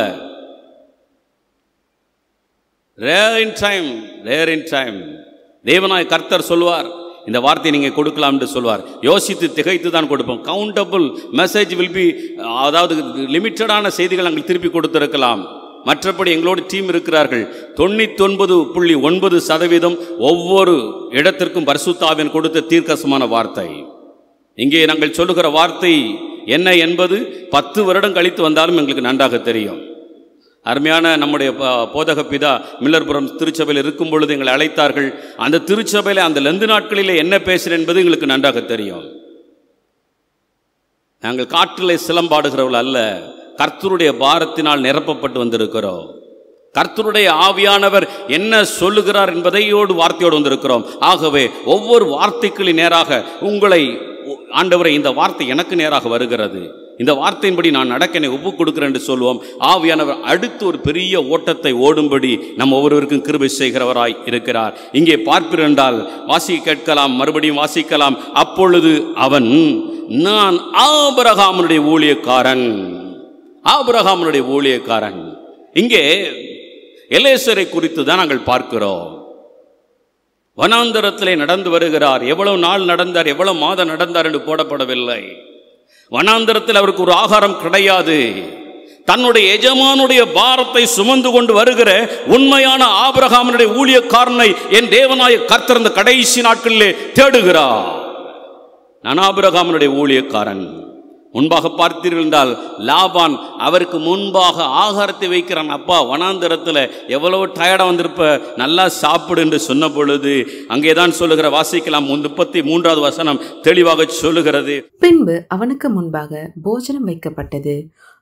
rare in time rare in time தேவனாய் கர்த்தர் சொல்வார் இந்த வார்த்தையை நீங்கள் கொடுக்கலாம் என்று சொல்வார் யோசித்து திகைத்து தான் கொடுப்போம் கவுண்டபிள் மெசேஜ் வில் பி அதாவது லிமிட்டடான செய்திகள் நாங்கள் திருப்பி கொடுத்திருக்கலாம் மற்றபடி எங்களோட டீம் இருக்கிறார்கள் தொண்ணூத்தொன்பது புள்ளி ஒன்பது சதவீதம் ஒவ்வொரு இடத்திற்கும் பரிசுத்தாவின் கொடுத்த தீர்க்கசமான வார்த்தை இங்கே நாங்கள் சொல்லுகிற வார்த்தை என்ன என்பது பத்து வருடம் கழித்து வந்தாலும் எங்களுக்கு நன்றாக தெரியும் அருமையான நம்முடைய ப- போதக பிதா மில்லர்புரம் திருச்சபையில் இருக்கும் பொழுது எங்களை அழைத்தார்கள் அந்த திருச்சபையில் அந்த லந்து நாட்களிலே என்ன பேசுகிறேன் என்பது எங்களுக்கு நன்றாக தெரியும் நாங்கள் காற்றிலே சிலம்பாடுகிறவர்கள் அல்ல கர்த்தருடைய பாரத்தினால் நிரப்பப்பட்டு வந்திருக்கிறோம் கர்த்தருடைய ஆவியானவர் என்ன சொல்லுகிறார் என்பதையோடு வார்த்தையோடு வந்திருக்கிறோம் ஆகவே ஒவ்வொரு வார்த்தைகளின் நேராக உங்களை ஆண்டவரை இந்த வார்த்தை எனக்கு நேராக வருகிறது இந்த வார்த்தையின்படி நான் நடக்க என்னை ஒப்புக் கொடுக்கிறேன் என்று சொல்வோம் ஆவியானவர் அடுத்து ஒரு பெரிய ஓட்டத்தை ஓடும்படி நம்ம ஒவ்வொருவருக்கும் கிருபை செய்கிறவராய் இருக்கிறார் இங்கே பார்ப்பீர் என்றால் வாசிக்க கேட்கலாம் மறுபடியும் வாசிக்கலாம் அப்பொழுது அவன் நான் ஆபரகாமனுடைய ஊழியக்காரன் ஆபிரகாமனுடைய ஊழியக்காரன் இங்கே எலேசரை குறித்து தான் நாங்கள் பார்க்கிறோம் வனாந்தரத்திலே நடந்து வருகிறார் எவ்வளவு நாள் நடந்தார் எவ்வளவு மாதம் நடந்தார் என்று போடப்படவில்லை வனாந்தரத்தில் அவருக்கு ஒரு ஆகாரம் கிடையாது தன்னுடைய எஜமானுடைய பாரத்தை சுமந்து கொண்டு வருகிற உண்மையான ஆபிரகாமனுடைய ஊழியக்காரனை என் தேவனாய கர்த்தர் இந்த கடைசி நாட்களிலே தேடுகிறார் நான் ஆபிரகாமனுடைய ஊழியக்காரன் முன்பாக பார்த்தீர்கள் என்றால் லாபான் அவருக்கு முன்பாக ஆகாரத்தை வைக்கிறான் அப்பா வனாந்தரத்தில் எவ்வளவு டயர்டாக வந்திருப்ப நல்லா சாப்பிடு என்று சொன்ன பொழுது அங்கே தான் சொல்லுகிற வாசிக்கலாம் முப்பத்தி மூன்றாவது வசனம் தெளிவாக சொல்லுகிறது பின்பு அவனுக்கு முன்பாக போஜனம் வைக்கப்பட்டது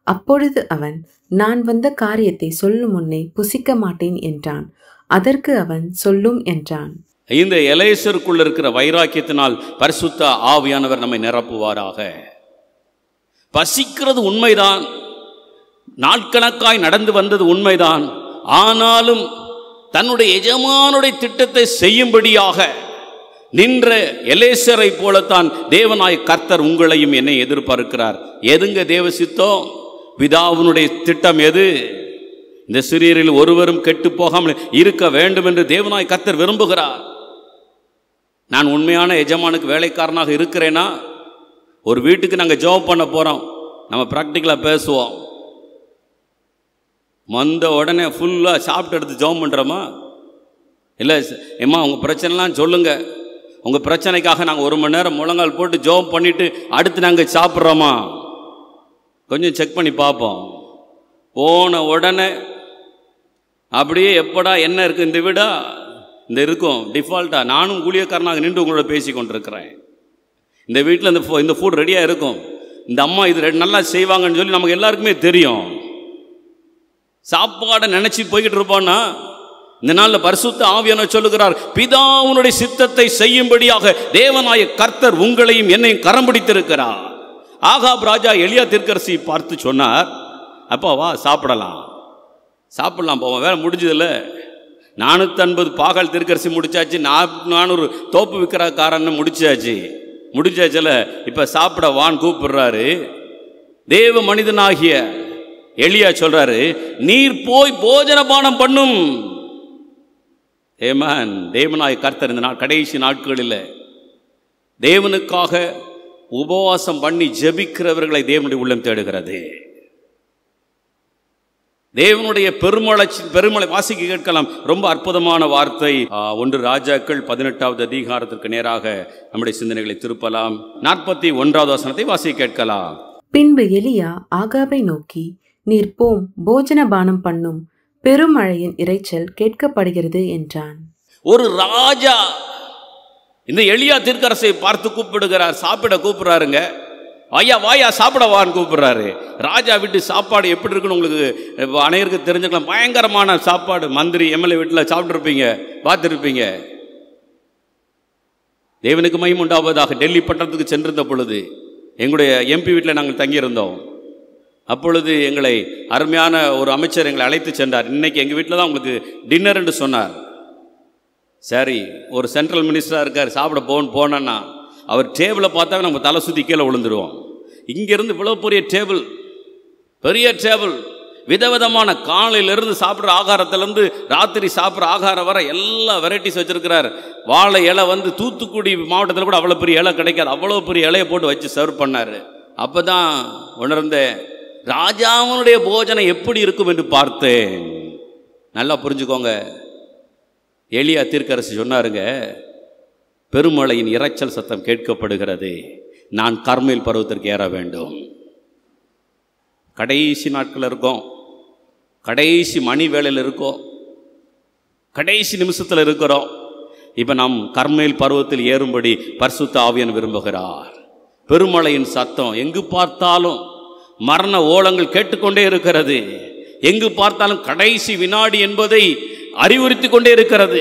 அப்பொழுது அவன் நான் வந்த காரியத்தை சொல்லும் முன்னே புசிக்க மாட்டேன் என்றான் அதற்கு அவன் சொல்லும் என்றான் இந்த எலேசருக்குள்ள இருக்கிற வைராக்கியத்தினால் பரிசுத்த ஆவியானவர் நம்மை நிரப்புவாராக பசிக்கிறது உண்மைதான் நாட்கணக்காய் நடந்து வந்தது உண்மைதான் ஆனாலும் தன்னுடைய எஜமானுடைய திட்டத்தை செய்யும்படியாக நின்ற எலேசரை போலத்தான் தேவனாய் கர்த்தர் உங்களையும் என்னை எதிர்பார்க்கிறார் எதுங்க தேவ சித்தம் பிதாவினுடைய திட்டம் எது இந்த சிறியரில் ஒருவரும் கெட்டு போகாமல் இருக்க வேண்டும் என்று தேவனாய் கர்த்தர் விரும்புகிறார் நான் உண்மையான எஜமானுக்கு வேலைக்காரனாக இருக்கிறேனா ஒரு வீட்டுக்கு நாங்கள் ஜாப் பண்ண போகிறோம் நம்ம ப்ராக்டிக்கலாக பேசுவோம் வந்த உடனே ஃபுல்லாக சாப்பிட்டு எடுத்து ஜாப் பண்ணுறோமா இல்லை ஏம்மா உங்கள் பிரச்சனைலாம் சொல்லுங்கள் உங்கள் பிரச்சனைக்காக நாங்கள் ஒரு மணி நேரம் முழங்கால் போட்டு ஜோம் பண்ணிவிட்டு அடுத்து நாங்கள் சாப்பிட்றோமா கொஞ்சம் செக் பண்ணி பார்ப்போம் போன உடனே அப்படியே எப்படா என்ன இருக்குது இந்த வீடா இந்த இருக்கும் டிஃபால்ட்டாக நானும் கூலியக்காரனாக நின்று உங்களோட பேசி கொண்டிருக்கிறேன் இந்த வீட்டில் இந்த ஃபு- இந்த ஃபுட் ரெடியாக இருக்கும் இந்த அம்மா இது ரெ- நல்லா செய்வாங்கன்னு சொல்லி நமக்கு எல்லாருக்குமே தெரியும் சாப்பாடை நினச்சி போய்கிட்டு இருப்போன்னா இந்த நாளில் பரிசுத்த ஆவியான சொல்லுகிறார் பிதாவுனுடைய சித்தத்தை செய்யும்படியாக தேவனாய கர்த்தர் உங்களையும் என்னையும் கரம் பிடித்திருக்கிறார் ஆகாப் ராஜா எளியா திருக்கரசி பார்த்து சொன்னார் அப்பா வா சாப்பிடலாம் சாப்பிடலாம் போவோம் வேலை முடிஞ்சதில்ல நானூற்றி ஐம்பது பாகால் திருக்கரசி முடிச்சாச்சு நான் நானூறு தோப்பு விற்கிறக்காரன்னு முடிச்சாச்சு முடிச்சாச்சுல இப்போ சாப்பிட வான்னு கூப்பிடுறாரு தேவ மனிதனாகிய எலியா சொல்றாரு நீர் போய் போஜன பானம் பண்ணும் ஏமான் தேவனாய் கர்த்தர் இந்த நாள் கடைசி நாட்களில் தேவனுக்காக உபவாசம் பண்ணி ஜெபிக்கிறவர்களை தேவனுடைய உள்ளம் தேடுகிறது தேவனுடைய பெருமழை பெருமழை வாசிக்க கேட்கலாம் ரொம்ப அற்புதமான வார்த்தை ஆ, ஒன்று ராஜாக்கள் பதினெட்டாவது அதிகாரத்திற்கு நேராக நம்முடைய சிந்தனைகளை திருப்பலாம் நாற்பத்தி ஒன்றாவது வசனத்தை வாசிக்க கேட்கலாம் பின்பு எலியா ஆகாபை நோக்கி நீர் போம் போஜன பானம் பண்ணும் பெருமழையின் இரைச்சல் கேட்கப்படுகிறது என்றான் ஒரு ராஜா இந்த எளியா திருக்கரசை பார்த்து கூப்பிடுகிறார் சாப்பிட கூப்பிடுறாருங்க ஐயா வாயா சாப்பிட வான்னு கூப்பிடுறாரு ராஜா வீட்டு சாப்பாடு எப்படி இருக்குன்னு உங்களுக்கு இப்ப அனைவருக்கு தெரிஞ்சுக்கலாம் பயங்கரமான சாப்பாடு மந்திரி எம்எல்ஏ வீட்டில் சாப்பிட்ருப்பீங்க பார்த்துருப்பீங்க தேவனுக்கு மயம் உண்டாவதாக டெல்லி பட்டணத்துக்கு சென்றிருந்த பொழுது எங்களுடைய எம்பி வீட்டில் நாங்கள் தங்கியிருந்தோம் அப்பொழுது எங்களை அருமையான ஒரு அமைச்சர் எங்களை அழைத்து சென்றார் இன்னைக்கு எங்கள் வீட்டில் தான் உங்களுக்கு டின்னர் என்று சொன்னார் சரி ஒரு சென்ட்ரல் மினிஸ்டராக இருக்கார் சாப்பிட போன்னு போனேன்னா அவர் டேபிளை பார்த்தா நம்ம தலை சுற்றி கீழே விழுந்துருவோம் இங்கேருந்து இவ்வளோ பெரிய டேபிள் பெரிய டேபிள் விதவிதமான காலையிலிருந்து சாப்பிட்ற ஆகாரத்திலேருந்து ராத்திரி சாப்பிட்ற ஆகாரம் வர எல்லா வெரைட்டிஸ் வச்சுருக்கிறார் வாழை இலை வந்து தூத்துக்குடி மாவட்டத்தில் கூட அவ்வளோ பெரிய இலை கிடைக்காது அவ்வளோ பெரிய இலையை போட்டு வச்சு சர்வ் பண்ணார் அப்போ தான் உணர்ந்தேன் ராஜாவனுடைய போஜனம் எப்படி இருக்கும் என்று பார்த்தேன் நல்லா புரிஞ்சுக்கோங்க எளியா தீர்க்கரசு சொன்னாருங்க பெருமழையின் இரைச்சல் சத்தம் கேட்கப்படுகிறது நான் கர்மேல் பருவத்திற்கு ஏற வேண்டும் கடைசி நாட்கள் இருக்கோம் கடைசி மணி வேளையில் இருக்கோம் கடைசி நிமிஷத்தில் இருக்கிறோம் இப்போ நாம் கர்மேல் பருவத்தில் ஏறும்படி பரிசுத்த ஆவியன் விரும்புகிறார் பெருமழையின் சத்தம் எங்கு பார்த்தாலும் மரண ஓலங்கள் கேட்டுக்கொண்டே இருக்கிறது எங்கு பார்த்தாலும் கடைசி வினாடி என்பதை அறிவுறுத்தி கொண்டே இருக்கிறது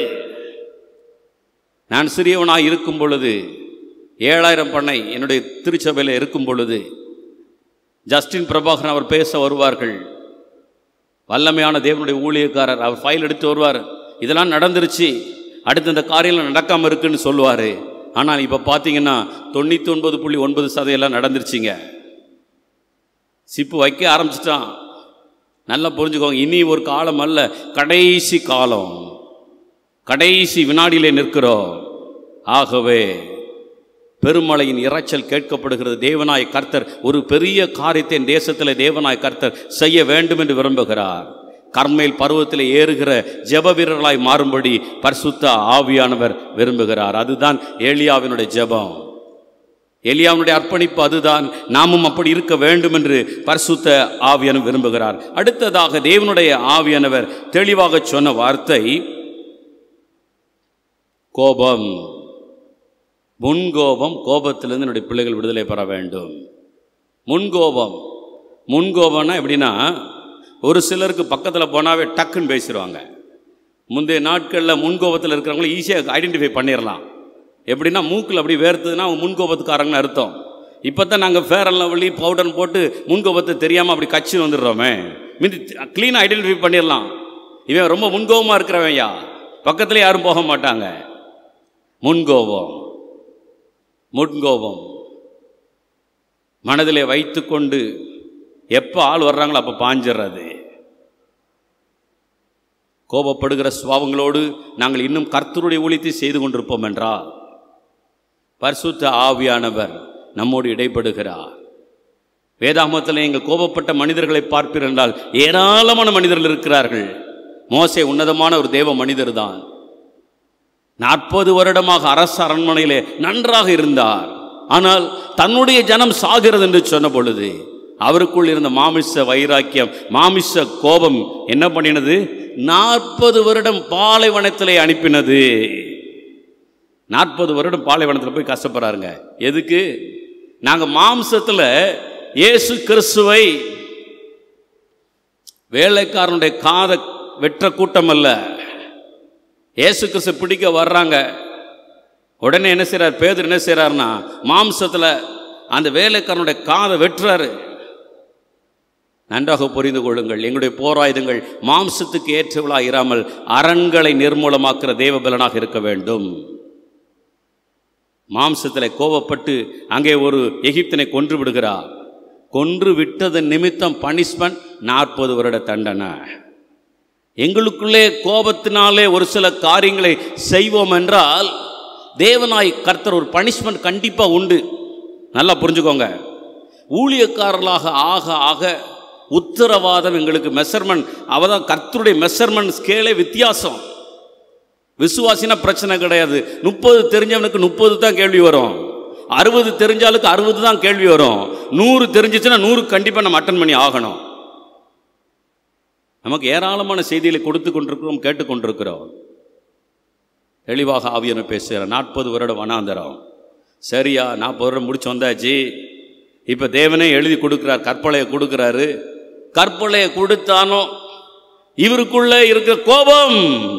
நான் சிறியவனாய் இருக்கும் பொழுது ஏழாயிரம் பண்ணை என்னுடைய திருச்சபையில் இருக்கும் பொழுது ஜஸ்டின் பிரபாகரன் அவர் பேச வருவார்கள் வல்லமையான தேவனுடைய ஊழியக்காரர் அவர் ஃபைல் எடுத்து வருவார் இதெல்லாம் நடந்துருச்சு அடுத்து இந்த காரியம் நடக்காமல் இருக்குன்னு சொல்லுவார் ஆனால் இப்போ பார்த்தீங்கன்னா தொண்ணூற்றி ஒன்பது புள்ளி ஒன்பது சதவீதம் நடந்துருச்சுங்க சிப்பு வைக்க ஆரம்பிச்சிட்டான் நல்லா புரிஞ்சுக்கோங்க இனி ஒரு காலம் அல்ல கடைசி காலம் கடைசி வினாடியிலே நிற்கிறோம் ஆகவே பெருமழையின் இரைச்சல் கேட்கப்படுகிறது தேவனாய் கர்த்தர் ஒரு பெரிய காரியத்தை என் தேசத்தில் தேவனாய் கர்த்தர் செய்ய வேண்டும் என்று விரும்புகிறார் கர்மேல் பருவத்தில் ஏறுகிற ஜெப வீரர்களாய் மாறும்படி பரிசுத்த ஆவியானவர் விரும்புகிறார் அதுதான் ஏலியாவினுடைய ஜெபம் எலியாவினுடைய அர்ப்பணிப்பு அதுதான் நாமும் அப்படி இருக்க வேண்டும் என்று பரிசுத்த ஆவியானவர் விரும்புகிறார் அடுத்ததாக தேவனுடைய ஆவியானவர் தெளிவாக சொன்ன வார்த்தை கோபம் முன்கோபம் கோபத்திலிருந்து என்னுடைய பிள்ளைகள் விடுதலை பெற வேண்டும் முன்கோபம் முன்கோபம்னா எப்படின்னா ஒரு சிலருக்கு பக்கத்தில் போனாவே டக்குன்னு பேசிடுவாங்க முந்தைய நாட்களில் முன்கோபத்தில் இருக்கிறவங்கள ஈஸியாக ஐடென்டிஃபை பண்ணிடலாம் எப்படின்னா மூக்கில் அப்படி வேர்த்ததுன்னா அவங்க முன்கோபத்துக்காரங்கன்னு அர்த்தம் இப்போ தான் நாங்கள் ஃபேர் எல்லாம் வழி பவுடர் போட்டு முன்கோபத்தை தெரியாமல் அப்படி கட்சின்னு வந்துடுறோமே மீதி க்ளீனாக ஐடென்டிஃபை பண்ணிடலாம் இவன் ரொம்ப முன்கோபமாக இருக்கிறவன்யா பக்கத்துல யாரும் போக மாட்டாங்க முன்கோபம் முன்கோபம் மனதிலே வைத்துக்கொண்டு எப்போ ஆள் வர்றாங்களோ அப்போ பாஞ்சிடுறது கோபப்படுகிற சுபாவங்களோடு நாங்கள் இன்னும் கர்த்தருடைய ஊழியத்தை செய்து கொண்டிருப்போம் என்றால் பரிசுத்த ஆவியானவர் நம்மோடு இடைப்படுகிறார் வேதாமத்தில் நீங்கள் கோபப்பட்ட மனிதர்களை பார்ப்பீர்கள் என்றால் ஏராளமான மனிதர்கள் இருக்கிறார்கள் மோசே உன்னதமான ஒரு தேவ மனிதர் தான் நாற்பது வருடமாக அரசு அரண்மனையிலே நன்றாக இருந்தார் ஆனால் தன்னுடைய ஜனம் சாகிறது என்று சொன்ன பொழுது அவருக்குள் இருந்த மாமிச வைராக்கியம் மாமிச கோபம் என்ன பண்ணினது நாற்பது வருடம் பாலைவனத்திலே அனுப்பினது நாற்பது வருடம் பாலைவனத்தில் போய் கஷ்டப்படுறாருங்க எதுக்கு நாங்கள் மாம்சத்தில் இயேசு கிறிஸ்துவை வேலைக்காரனுடைய காதை வெற்ற கூட்டம் அல்ல இயேசு கிறிஸ்து பிடிக்க வர்றாங்க உடனே என்ன செய்றார் பேதர் என்ன செய்றாருன்னா மாம்சத்தில் அந்த வேலைக்காரனுடைய காதை வெட்டுறாரு நன்றாக புரிந்து கொள்ளுங்கள் எங்களுடைய போராயுதங்கள் மாம்சத்துக்கு ஏற்றவளா இராமல் அரண்களை நிர்மூலமாக்குற தேவபலனாக இருக்க வேண்டும் மாம்சத்தில் கோபப்பட்டு அங்கே ஒரு எகிப்தனை கொன்று விடுகிறார் கொன்று விட்டதன் நிமித்தம் பனிஷ்மெண்ட் நாற்பது வருட தண்டனை எங்களுக்குள்ளே கோபத்தினாலே ஒரு சில காரியங்களை செய்வோம் என்றால் தேவனாய் கர்த்தர் ஒரு பனிஷ்மெண்ட் கண்டிப்பாக உண்டு நல்லா புரிஞ்சுக்கோங்க ஊழியக்காரர்களாக ஆக ஆக உத்தரவாதம் எங்களுக்கு மெஷர்மெண்ட் அவதான் கர்த்தருடைய மெஷர்மெண்ட் ஸ்கேலே வித்தியாசம் விசுவாசினா பிரச்சனை கிடையாது முப்பது தெரிஞ்சவனுக்கு முப்பது தான் கேள்வி வரும் அறுபது தெரிஞ்சாலுக்கு அறுபது தான் கேள்வி வரும் நூறு தெரிஞ்சிச்சுன்னா நூறு கண்டிப்பாக நம்ம அட்டன் பண்ணி ஆகணும் நமக்கு ஏராளமான செய்திகளை கொடுத்து கொண்டிருக்கிறோம் கேட்டுக்கொண்டிருக்கிறோம் தெளிவாக ஆவியனை பேசுகிற நாற்பது வருடம் வனாந்தரம் சரியா நாற்பது வருடம் முடிச்சு வந்தாச்சு இப்போ தேவனே எழுதி கொடுக்குறார் கற்பலையை கொடுக்குறாரு கற்பலையை கொடுத்தானோ இவருக்குள்ள இருக்கிற கோபம்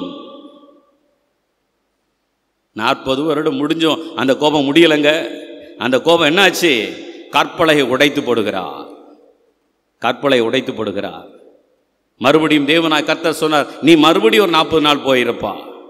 நாற்பது வருடம் முடிஞ்சும் அந்த கோபம் முடியலைங்க அந்த கோபம் என்னாச்சு கற்பலையை உடைத்து போடுகிறார் கற்பலையை உடைத்து போடுகிறார் மறுபடியும் தேவனாய் கர்த்தர் சொன்னார் நீ மறுபடியும் ஒரு நாற்பது நாள் போயிருப்பா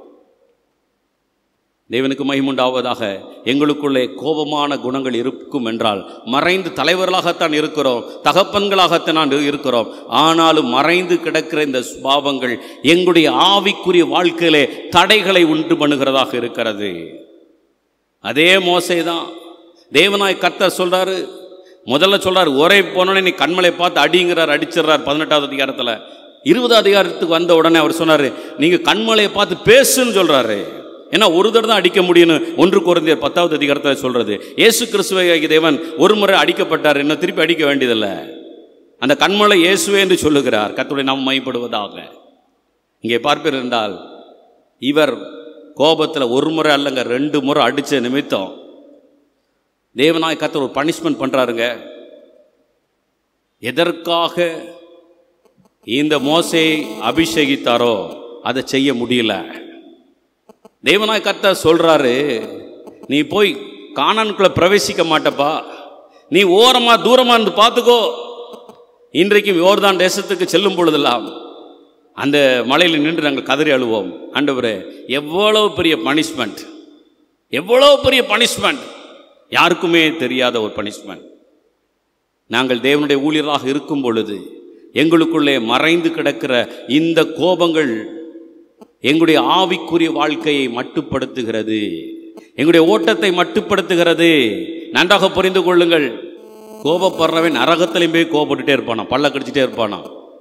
தேவனுக்கு மகிமுண்டாவதாக எங்களுக்குள்ளே கோபமான குணங்கள் இருக்கும் என்றால் மறைந்து தலைவர்களாகத்தான் இருக்கிறோம் தகப்பன்களாகத்தான் இருக்கிறோம் ஆனாலும் மறைந்து கிடக்கிற இந்த சுபாவங்கள் எங்களுடைய ஆவிக்குரிய வாழ்க்கையிலே தடைகளை உண்டு பண்ணுகிறதாக இருக்கிறது அதே மோசை தான் தேவனாய் கர்த்தர் சொல்றாரு முதல்ல சொல்றாரு ஒரே போனோடனே நீ கண்மலை பார்த்து அடிங்கிறார் அடிச்சிடுறார் பதினெட்டாவது அதிகாரத்தில் இருபது அதிகாரத்துக்கு வந்த உடனே அவர் சொன்னார் நீங்கள் கண்மலையை பார்த்து பேசுன்னு சொல்றாரு ஏன்னா ஒரு தடவை தான் அடிக்க முடியும்னு ஒன்று குறைந்த பத்தாவது அதிகாரத்தில் சொல்றது இயேசு கிறிஸ்துவை தேவன் ஒரு முறை அடிக்கப்பட்டார் இன்னும் திருப்பி அடிக்க வேண்டியதில்லை அந்த கண்மலை இயேசுவே என்று சொல்லுகிறார் கர்த்தருடைய நாம் மைப்படுவதாக இங்கே பார்ப்பீர் என்றால் இவர் கோபத்தில் ஒரு முறை அல்லங்க ரெண்டு முறை அடித்த நிமித்தம் தேவனாய் கர்த்தர் ஒரு பனிஷ்மெண்ட் பண்ணுறாருங்க எதற்காக இந்த மோசை அபிஷேகித்தாரோ அதை செய்ய முடியல தேவனாய் கர்த்தர் சொல்றாரு நீ போய் காணானுக்குள்ள பிரவேசிக்க மாட்டப்பா நீ ஓரமா தூரமா இருந்து பார்த்துக்கோ இன்றைக்கும் யோர்தான் தேசத்துக்கு செல்லும் பொழுதெல்லாம் அந்த மலையில் நின்று நாங்கள் கதறி அழுவோம் ஆண்டவரே எவ்வளவு பெரிய பனிஷ்மெண்ட் எவ்வளவு பெரிய பனிஷ்மெண்ட் யாருக்குமே தெரியாத ஒரு பனிஷ்மெண்ட் நாங்கள் தேவனுடைய ஊழியராக இருக்கும் பொழுது எங்களுக்குள்ளே மறைந்து கிடக்கிற இந்த கோபங்கள் எங்களுடைய ஆவிக்குரிய வாழ்க்கையை மட்டுப்படுத்துகிறது எங்களுடைய ஓட்டத்தை மட்டுப்படுத்துகிறது நன்றாக புரிந்து கொள்ளுங்கள் கோபப்படுறவன் நரகத்திலையும் போய் கோபப்பட்டுட்டே இருப்பானா பல்ல கடிச்சிட்டே இருப்பானா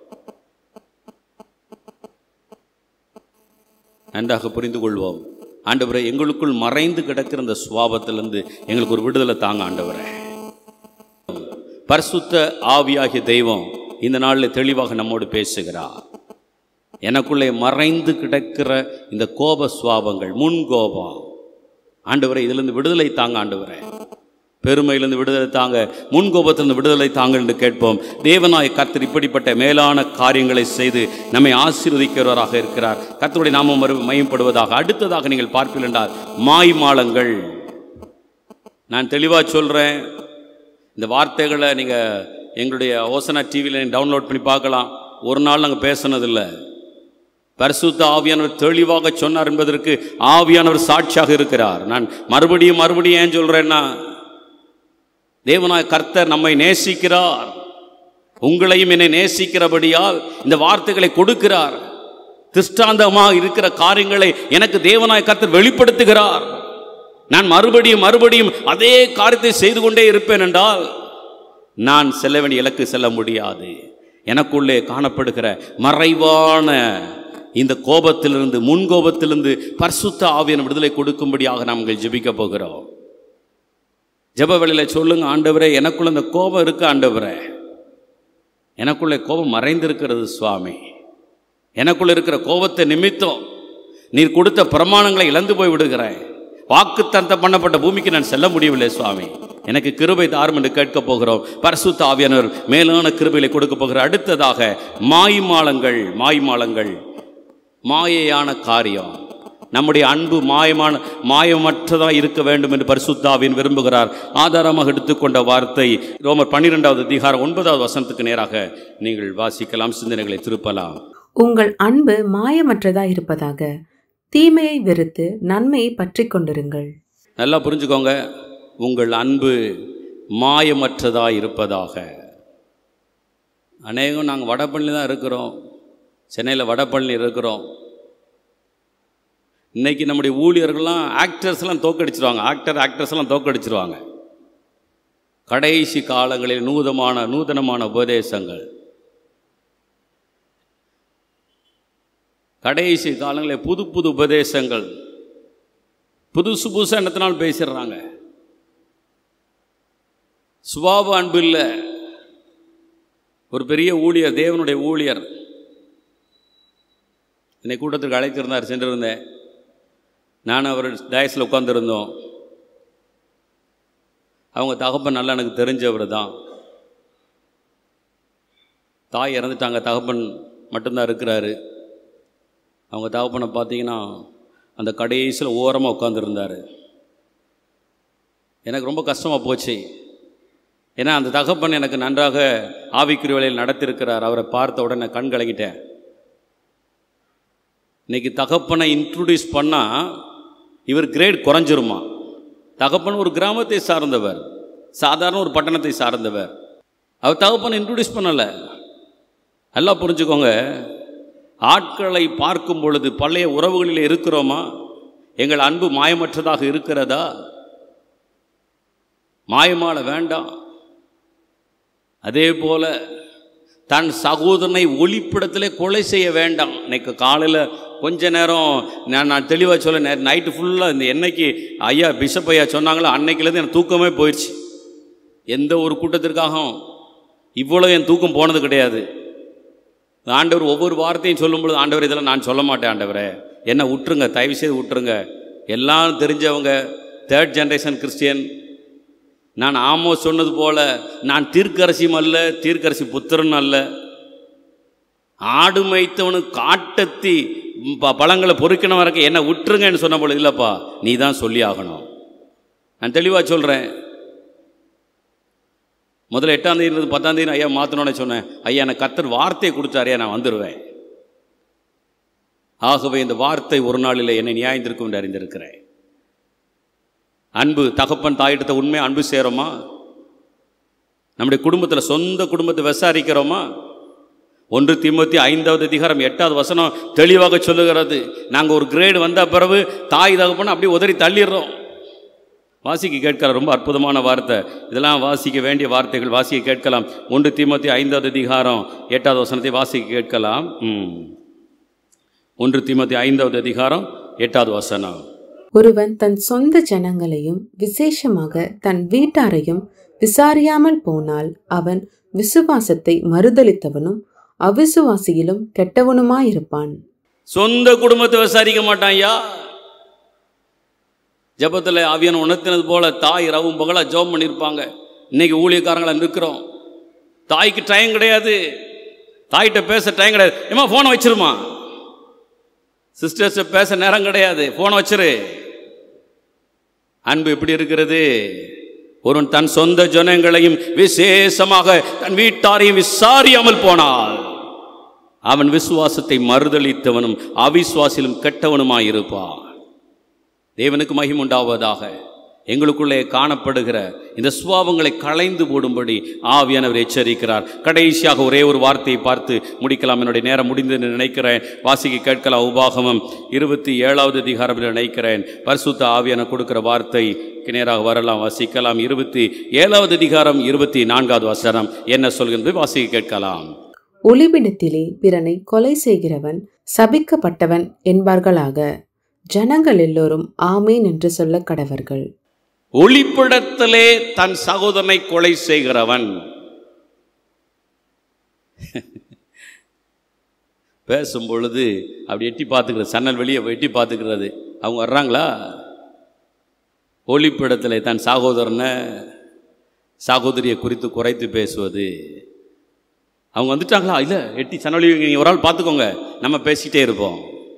நன்றாக புரிந்து கொள்வோம் ஆண்டவரே எங்களுக்குள் மறைந்து கிடக்கிற இந்த சுவாபத்திலிருந்து எங்களுக்கு ஒரு விடுதலை தாங்க ஆண்டவரே பரிசுத்த ஆவியாகிய தெய்வம் இந்த நாளில் தெளிவாக நம்மோடு பேசுகிறார் எனக்குள்ளே மறைந்து கிடக்கிற இந்த கோப சுவாபங்கள் முன் கோபம் ஆண்டவரே இதிலிருந்து விடுதலை தாங்க ஆண்டவரே பெருமையிலிருந்து விடுதலை தாங்க முன்கோபத்திலிருந்து விடுதலை தாங்கள் என்று கேட்போம் தேவனாய் கர்த்தர் இப்படிப்பட்ட மேலான காரியங்களை செய்து நம்மை ஆசீர்வதிக்கிறவராக இருக்கிறார் கர்த்தருடைய நாமம் மறு மையப்படுவதாக அடுத்ததாக நீங்கள் பார்ப்பீர்கள் என்றால் மாய்மாலங்கள் நான் தெளிவாக சொல்கிறேன் இந்த வார்த்தைகளை நீங்கள் எங்களுடைய ஓசனா டிவியில் டவுன்லோட் பண்ணி பார்க்கலாம் ஒரு நாள் நாங்கள் பேசுனதில்லை பரிசுத்த ஆவியானவர் தெளிவாக சொன்னார் என்பதற்கு ஆவியானவர் சாட்சியாக இருக்கிறார் நான் மறுபடியும் மறுபடியும் ஏன் சொல்கிறேன்னா தேவனாய் கர்த்தர் நம்மை நேசிக்கிறார் உங்களையும் என்னை நேசிக்கிறபடியால் இந்த வார்த்தைகளை கொடுக்கிறார் திஷ்டாந்தமாக இருக்கிற காரியங்களை எனக்கு தேவனாய் கர்த்தர் வெளிப்படுத்துகிறார் நான் மறுபடியும் மறுபடியும் அதே காரியத்தை செய்து கொண்டே இருப்பேன் என்றால் நான் செல்ல வேண்டிய இலக்கு செல்ல முடியாது எனக்குள்ளே காணப்படுகிற மறைவான இந்த கோபத்திலிருந்து முன் கோபத்திலிருந்து பரிசுத்த ஆவியான விடுதலை கொடுக்கும்படியாக நாங்கள் ஜெபிக்க போகிறோம் ஜெப வேளையில் சொல்லுங்க ஆண்டவரே எனக்குள்ள இந்த கோபம் இருக்கு ஆண்டவரே எனக்குள்ளே கோபம் மறைந்திருக்கிறது சுவாமி எனக்குள்ள இருக்கிற கோபத்தை நிமித்தம் நீர் கொடுத்த பிரமாணங்களை இழந்து போய் விடுகிறேன் வாக்கு தந்தம் பண்ணப்பட்ட பூமிக்கு நான் செல்ல முடியவில்லை சுவாமி எனக்கு கிருபை தாரும் என்று கேட்க போகிறோம் பரிசுத்த ஆவியானவர் மேலான கிருபைகளை கொடுக்க போகிறார் அடுத்ததாக மாய்மாலங்கள் மாய்மாலங்கள் மாயையான காரியம் நம்முடைய அன்பு மாயமான மாயமற்றதாக இருக்க வேண்டும் என்று பரிசுத்தாவின் விரும்புகிறார் ஆதாரமாக எடுத்துக்கொண்ட வார்த்தை ரோமர் பன்னிரெண்டாவது அதிகாரம் ஒன்பதாவது வசனத்துக்கு நேராக நீங்கள் வாசிக்கலாம் சிந்தனைகளை திருப்பலாம் உங்கள் அன்பு மாயமற்றதா இருப்பதாக தீமையை வெறுத்து நன்மையை பற்றிக் கொண்டிருங்கள் நல்லா புரிஞ்சுக்கோங்க உங்கள் அன்பு மாயமற்றதாக இருப்பதாக அநேகம் நாங்கள் வடபழனி தான் இருக்கிறோம் சென்னையில் வடபழனி இருக்கிறோம் இன்னைக்கு நம்முடைய ஊழியர்கள்லாம் ஆக்டர்ஸ்லாம் தோக்கடிச்சிருவாங்க ஆக்டர் ஆக்ட்ரஸ்லாம் தோக்கடிச்சிருவாங்க கடைசி காலங்களில் நூதமான நூதனமான உபதேசங்கள் கடைசி காலங்களில் புது புது உபதேசங்கள் புதுசு புதுசாக என்னத்தினால் பேசிடுறாங்க சுபாவ அன்பு இல்லை ஒரு பெரிய ஊழியர் தேவனுடைய ஊழியர் என்னை கூட்டத்திற்கு அழைத்திருந்தார் சென்றிருந்தேன் நான் அவர் டயஸில் உட்காந்துருந்தோம் அவங்க தகப்பன் நல்லா எனக்கு தெரிஞ்சவர் தான் தாய் இறந்துட்டாங்க தகப்பன் மட்டும்தான் இருக்கிறாரு அவங்க தகப்பனை பார்த்தீங்கன்னா அந்த கடைசியில் ஓரமாக உட்காந்துருந்தார் எனக்கு ரொம்ப கஷ்டமாக போச்சு ஏன்னா அந்த தகப்பன் எனக்கு நன்றாக ஆவிக்குரிய வேலையில் நடத்திருக்கிறார் அவரை பார்த்த உடனே கண் கலங்கிட்டேன் இன்னைக்கு தகப்பனை இன்ட்ரடியூஸ் பண்ணால் இவர் கிரேட் குறைஞ்சிருமா தகப்பன் ஒரு கிராமத்தை சார்ந்தவர் சாதாரண ஒரு பட்டணத்தை சார்ந்தவர் அவர் தகப்பனை இன்ட்ரடியூஸ் பண்ணலை நல்லா புரிஞ்சுக்கோங்க ஆட்களை பார்க்கும் பொழுது பழைய உறவுகளில் இருக்கிறோமா எங்கள் அன்பு மாயமற்றதாக இருக்கிறதா மாயமால வேண்டாம் அதே போல தன் சகோதரனை ஒளிப்பிடத்திலே கொலை செய்ய வேண்டாம் இன்னைக்கு காலையில் கொஞ்ச நேரம் நான் நான் தெளிவாக சொல்ல நே நைட்டு ஃபுல்லாக இந்த என்னைக்கு ஐயா பிஷப் ஐயா சொன்னாங்களோ அன்னைக்குலேருந்து எனக்கு தூக்கமே போயிடுச்சு எந்த ஒரு கூட்டத்திற்காகவும் இவ்வளோ என் தூக்கம் போனது கிடையாது ஆண்டவர் ஒவ்வொரு வார்த்தையும் சொல்லும் பொழுது ஆண்டவர் இதெல்லாம் நான் சொல்ல மாட்டேன் ஆண்டவரே என்ன விட்டுருங்க தயவு செய்து விட்டுருங்க எல்லாம் தெரிஞ்சவங்க தேர்ட் ஜென்ரேஷன் கிறிஸ்டியன் நான் ஆமோ சொன்னது போல நான் தீர்க்கரசியும் அல்ல தீர்க்கரசி புத்திரன் அல்ல ஆடு மேய்த்தவனு காட்டத்தி ப- பழங்களை பொறுக்கின வரைக்கும் என்ன விட்டுருங்கன்னு சொன்ன பொழுது இல்லைப்பா நீ தான் சொல்லி ஆகணும் நான் தெளிவாக சொல்கிறேன் முதல்ல எட்டாம் தேதி இருந்து பத்தாம் தேதி ஐயா மாற்றணும்னு சொன்னேன் ஐயா எனக்கு கத்தர் வார்த்தையை கொடுத்தாரையா நான் வந்துடுவேன் ஆகவே இந்த வார்த்தை ஒரு நாளில் என்னை நியாயந்திருக்கும் என்று அறிந்திருக்கிறேன் அன்பு தகப்பன் தாயிடத்த உண்மை அன்பு சேரோமா நம்முடைய குடும்பத்தில் சொந்த குடும்பத்தை விசாரிக்கிறோமா ஒன்று தீமோத்தி ஐந்தாவது அதிகாரம் எட்டாவது வசனம் தெளிவாக சொல்லுகிறது நாங்கள் ஒரு கிரேடு வந்த பிறகு தாய் தகப்பன் அப்படியே உதறி தள்ளிடுறோம் வாசிக்க கேட்கலாம் ரொம்ப அற்புதமான வார்த்தை இதெல்லாம் வாசிக்க வேண்டிய வார்த்தைகள் வாசிக்க கேட்கலாம் ஒன்று தீமோத்தி ஐந்தாவது அதிகாரம் எட்டாவது வசனத்தை வாசிக்க கேட்கலாம் ம். ஒன்று தீமோத்தி ஐந்தாவது அதிகாரம் எட்டாவது வசனம் ஒருவன் தன் சொந்த ஜனங்களையும் விசேஷமாக தன் வீட்டாரையும் விசாரியாமல் போனால் அவன் விசுவாசத்தை மறுதலித்தவனும் அவிசுவாசியிலும் கெட்டவனுமாயிருப்பான் சொந்த குடும்பத்தை விசாரிக்க மாட்டான் ஐயா ஜெபத்தில் ஆவியான உணர்த்தினது போல தாய் ரவும் பகலாக ஜெபம் பண்ணியிருப்பாங்க இன்னைக்கு ஊழியக்காரங்களா நிற்கிறோம் தாய்க்கு டைம் கிடையாது தாய்கிட்ட பேச டைம் கிடையாது ஏமா ஃபோனை வச்சிருமா சிஸ்டர்ஸ் பேச நேரம் கிடையாது ஃபோனை வச்சிரு அன்பு எப்படி இருக்கிறது ஒருவன் தன் சொந்த ஜனங்களையும் விசேஷமாக தன் வீட்டாரையும் விசாரியாமல் போனால் அவன் விசுவாசத்தை மறுதளித்தவனும் அவிசுவாசிலும் கெட்டவனுமாயிருப்பான் தேவனுக்கு மகிமை உண்டாவதாக எங்களுக்குள்ளே காணப்படுகிற இந்த சுவாபங்களை களைந்து போடும்படி ஆவியானவர் எச்சரிக்கிறார் கடைசியாக ஒரே ஒரு வார்த்தையை பார்த்து முடிக்கலாம் என்னுடைய நேரம் முடிந்ததுன்னு நினைக்கிறேன் வாசிக்க கேட்கலாம் உபாகமம் இருபத்தி ஏழாவது அதிகாரம் நினைக்கிறேன் பரிசுத்த ஆவியான கொடுக்கிற வார்த்தைக்கு நேராக வரலாம் வாசிக்கலாம் இருபத்தி ஏழாவது அதிகாரம் இருபத்தி நான்காவது வசனம் என்ன சொல்கிறது வாசிக்க கேட்கலாம் ஒளிபிடத்திலே பிறனை கொலை செய்கிறவன் சபிக்கப்பட்டவன் என்பார்களாக ஜனங்கள் எல்லோரும் ஆமேன் என்று சொல்ல கடவர்கள் ஒளிப்படத்திலே தன் சகோதரனை கொலை செய்கிறவன் பேசும் பொழுது அப்படி எட்டி பார்த்துக்கிறது சன்னல் வெளியே எட்டி பார்த்துக்கிறது அவங்க வர்றாங்களா ஒளிப்படத்தில் தன் சகோதரனை சகோதரியை குறித்து குறைத்து பேசுவது அவங்க வந்துட்டாங்களா இல்லை எட்டி சன்னல் நீங்கள் ஒரு ஆள் பார்த்துக்கோங்க நம்ம பேசிக்கிட்டே இருப்போம்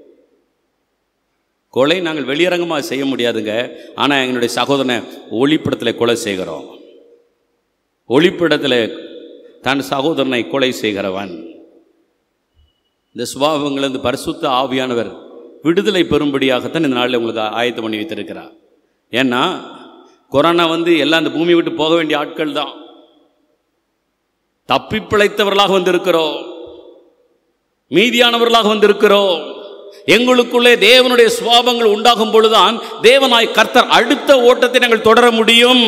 கொலை நாங்கள் வெளியரங்கமாக செய்ய முடியாதுங்க ஆனால் எங்களுடைய சகோதரனை ஒளிப்படத்தில் கொலை செய்கிறோம் ஒளிப்படத்தில் தன் சகோதரனை கொலை செய்கிறவன் இந்த சுபாவங்களிலிருந்து பரிசுத்த ஆவியானவர் விடுதலை பெறும்படியாகத்தான் இந்த நாளில் உங்களுக்கு ஆயத்தம் பண்ணி வைத்திருக்கிறார் ஏன்னா கொரோனா வந்து எல்லாம் இந்த பூமியை விட்டு போக வேண்டிய ஆட்கள் தான் தப்பி பிழைத்தவர்களாக வந்திருக்கிறோம் மீதியானவர்களாக வந்திருக்கிறோம் எங்களுக்குள்ளே தேவனுடைய சுவாபங்கள் உண்டாகும் பொழுதுதான் தேவனாய் கர்த்தர் அடுத்த ஓட்டத்தை நாங்கள் தொடர முடியும்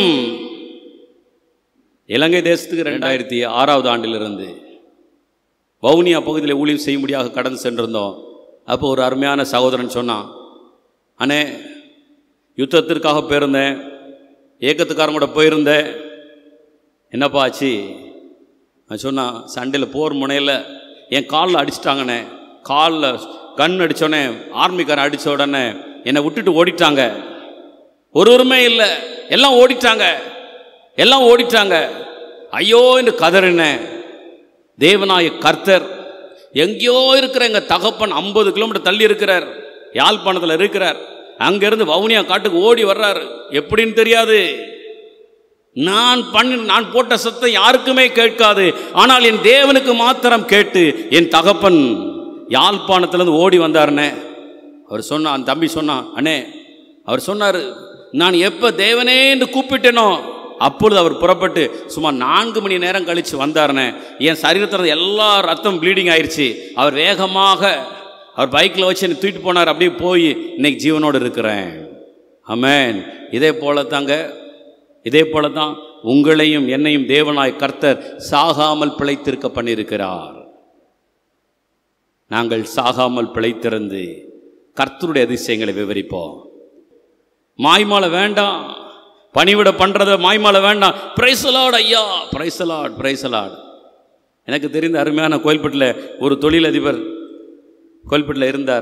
இலங்கை தேசத்துக்கு ரெண்டாயிரத்தி ஆறாவது ஆண்டிலிருந்து வவுனியா பகுதியில் ஊழியம் செய்யும்படியாக கடந்து சென்றிருந்தோம் அப்போ ஒரு அருமையான சகோதரன் சொன்னான் அண்ணே யுத்தத்திற்காக போயிருந்தேன் ஏக்கத்துக்காரன் கூட போயிருந்தேன் என்னப்பா ஆச்சு நான் சொன்னான் சண்டையில் போர் முனையில் என் காலில் அடிச்சிட்டாங்கண்ணே காலில் கண் அடித்தோடனே ஆர்மிக்காரன் அடித்த உடனே என்னை விட்டுட்டு ஓடிட்டாங்க ஒரு உரிமை இல்லை எல்லாம் ஓடிட்டாங்க எல்லாம் ஓடிட்டாங்க ஐயோ என்று கதறினேன் தேவனாய கர்த்தர் எங்கேயோ இருக்கிற எங்கள் தகப்பன் ஐம்பது கிலோமீட்டர் தள்ளி இருக்கிறார் யாழ்ப்பாணத்தில் இருக்கிறார் அங்கேருந்து வவுனியா காட்டுக்கு ஓடி வர்றாரு எப்படின்னு தெரியாது நான் பண்ணி நான் போட்ட சத்தம் யாருக்குமே கேட்காது ஆனால் என் தேவனுக்கு மாத்திரம் கேட்டு என் தகப்பன் யாழ்ப்பாணத்துலேருந்து ஓடி வந்தாருண்ணே அவர் சொன்னான் அந்த தம்பி சொன்னான் அண்ணே அவர் சொன்னார் நான் எப்போ தேவனே என்று கூப்பிட்டேனோ அப்பொழுது அவர் புறப்பட்டு சுமார் நான்கு மணி நேரம் கழித்து வந்தாருண்ணே என் சரீரத்தில் எல்லா ரத்தம் ப்ளீடிங் ஆயிடுச்சு அவர் வேகமாக அவர் பைக்கில் வச்சு என்னை தூக்கிட்டு போனார் அப்படியே போய் இன்னைக்கு ஜீவனோடு இருக்கிறேன் ஆமென் இதே போல தாங்க இதே போல தான் உங்களையும் என்னையும் தேவனாய் கர்த்தர் சாகாமல் பிழைத்திருக்க பண்ணியிருக்கிறார் நாங்கள் சாகாமல் பிழைத்திருந்து கர்த்தருடைய அதிசயங்களை விவரிப்போம் மாய்மாலை வேண்டாம் பணிவிட பண்ணுறத மாய்மாலை வேண்டாம் பிரைசலாட் ஐயா பிரைசலாட் பிரைசலாட் எனக்கு தெரிந்த அருமையான கோயில்பட்டில் ஒரு தொழிலதிபர் கோயில்பட்டில் இருந்தார்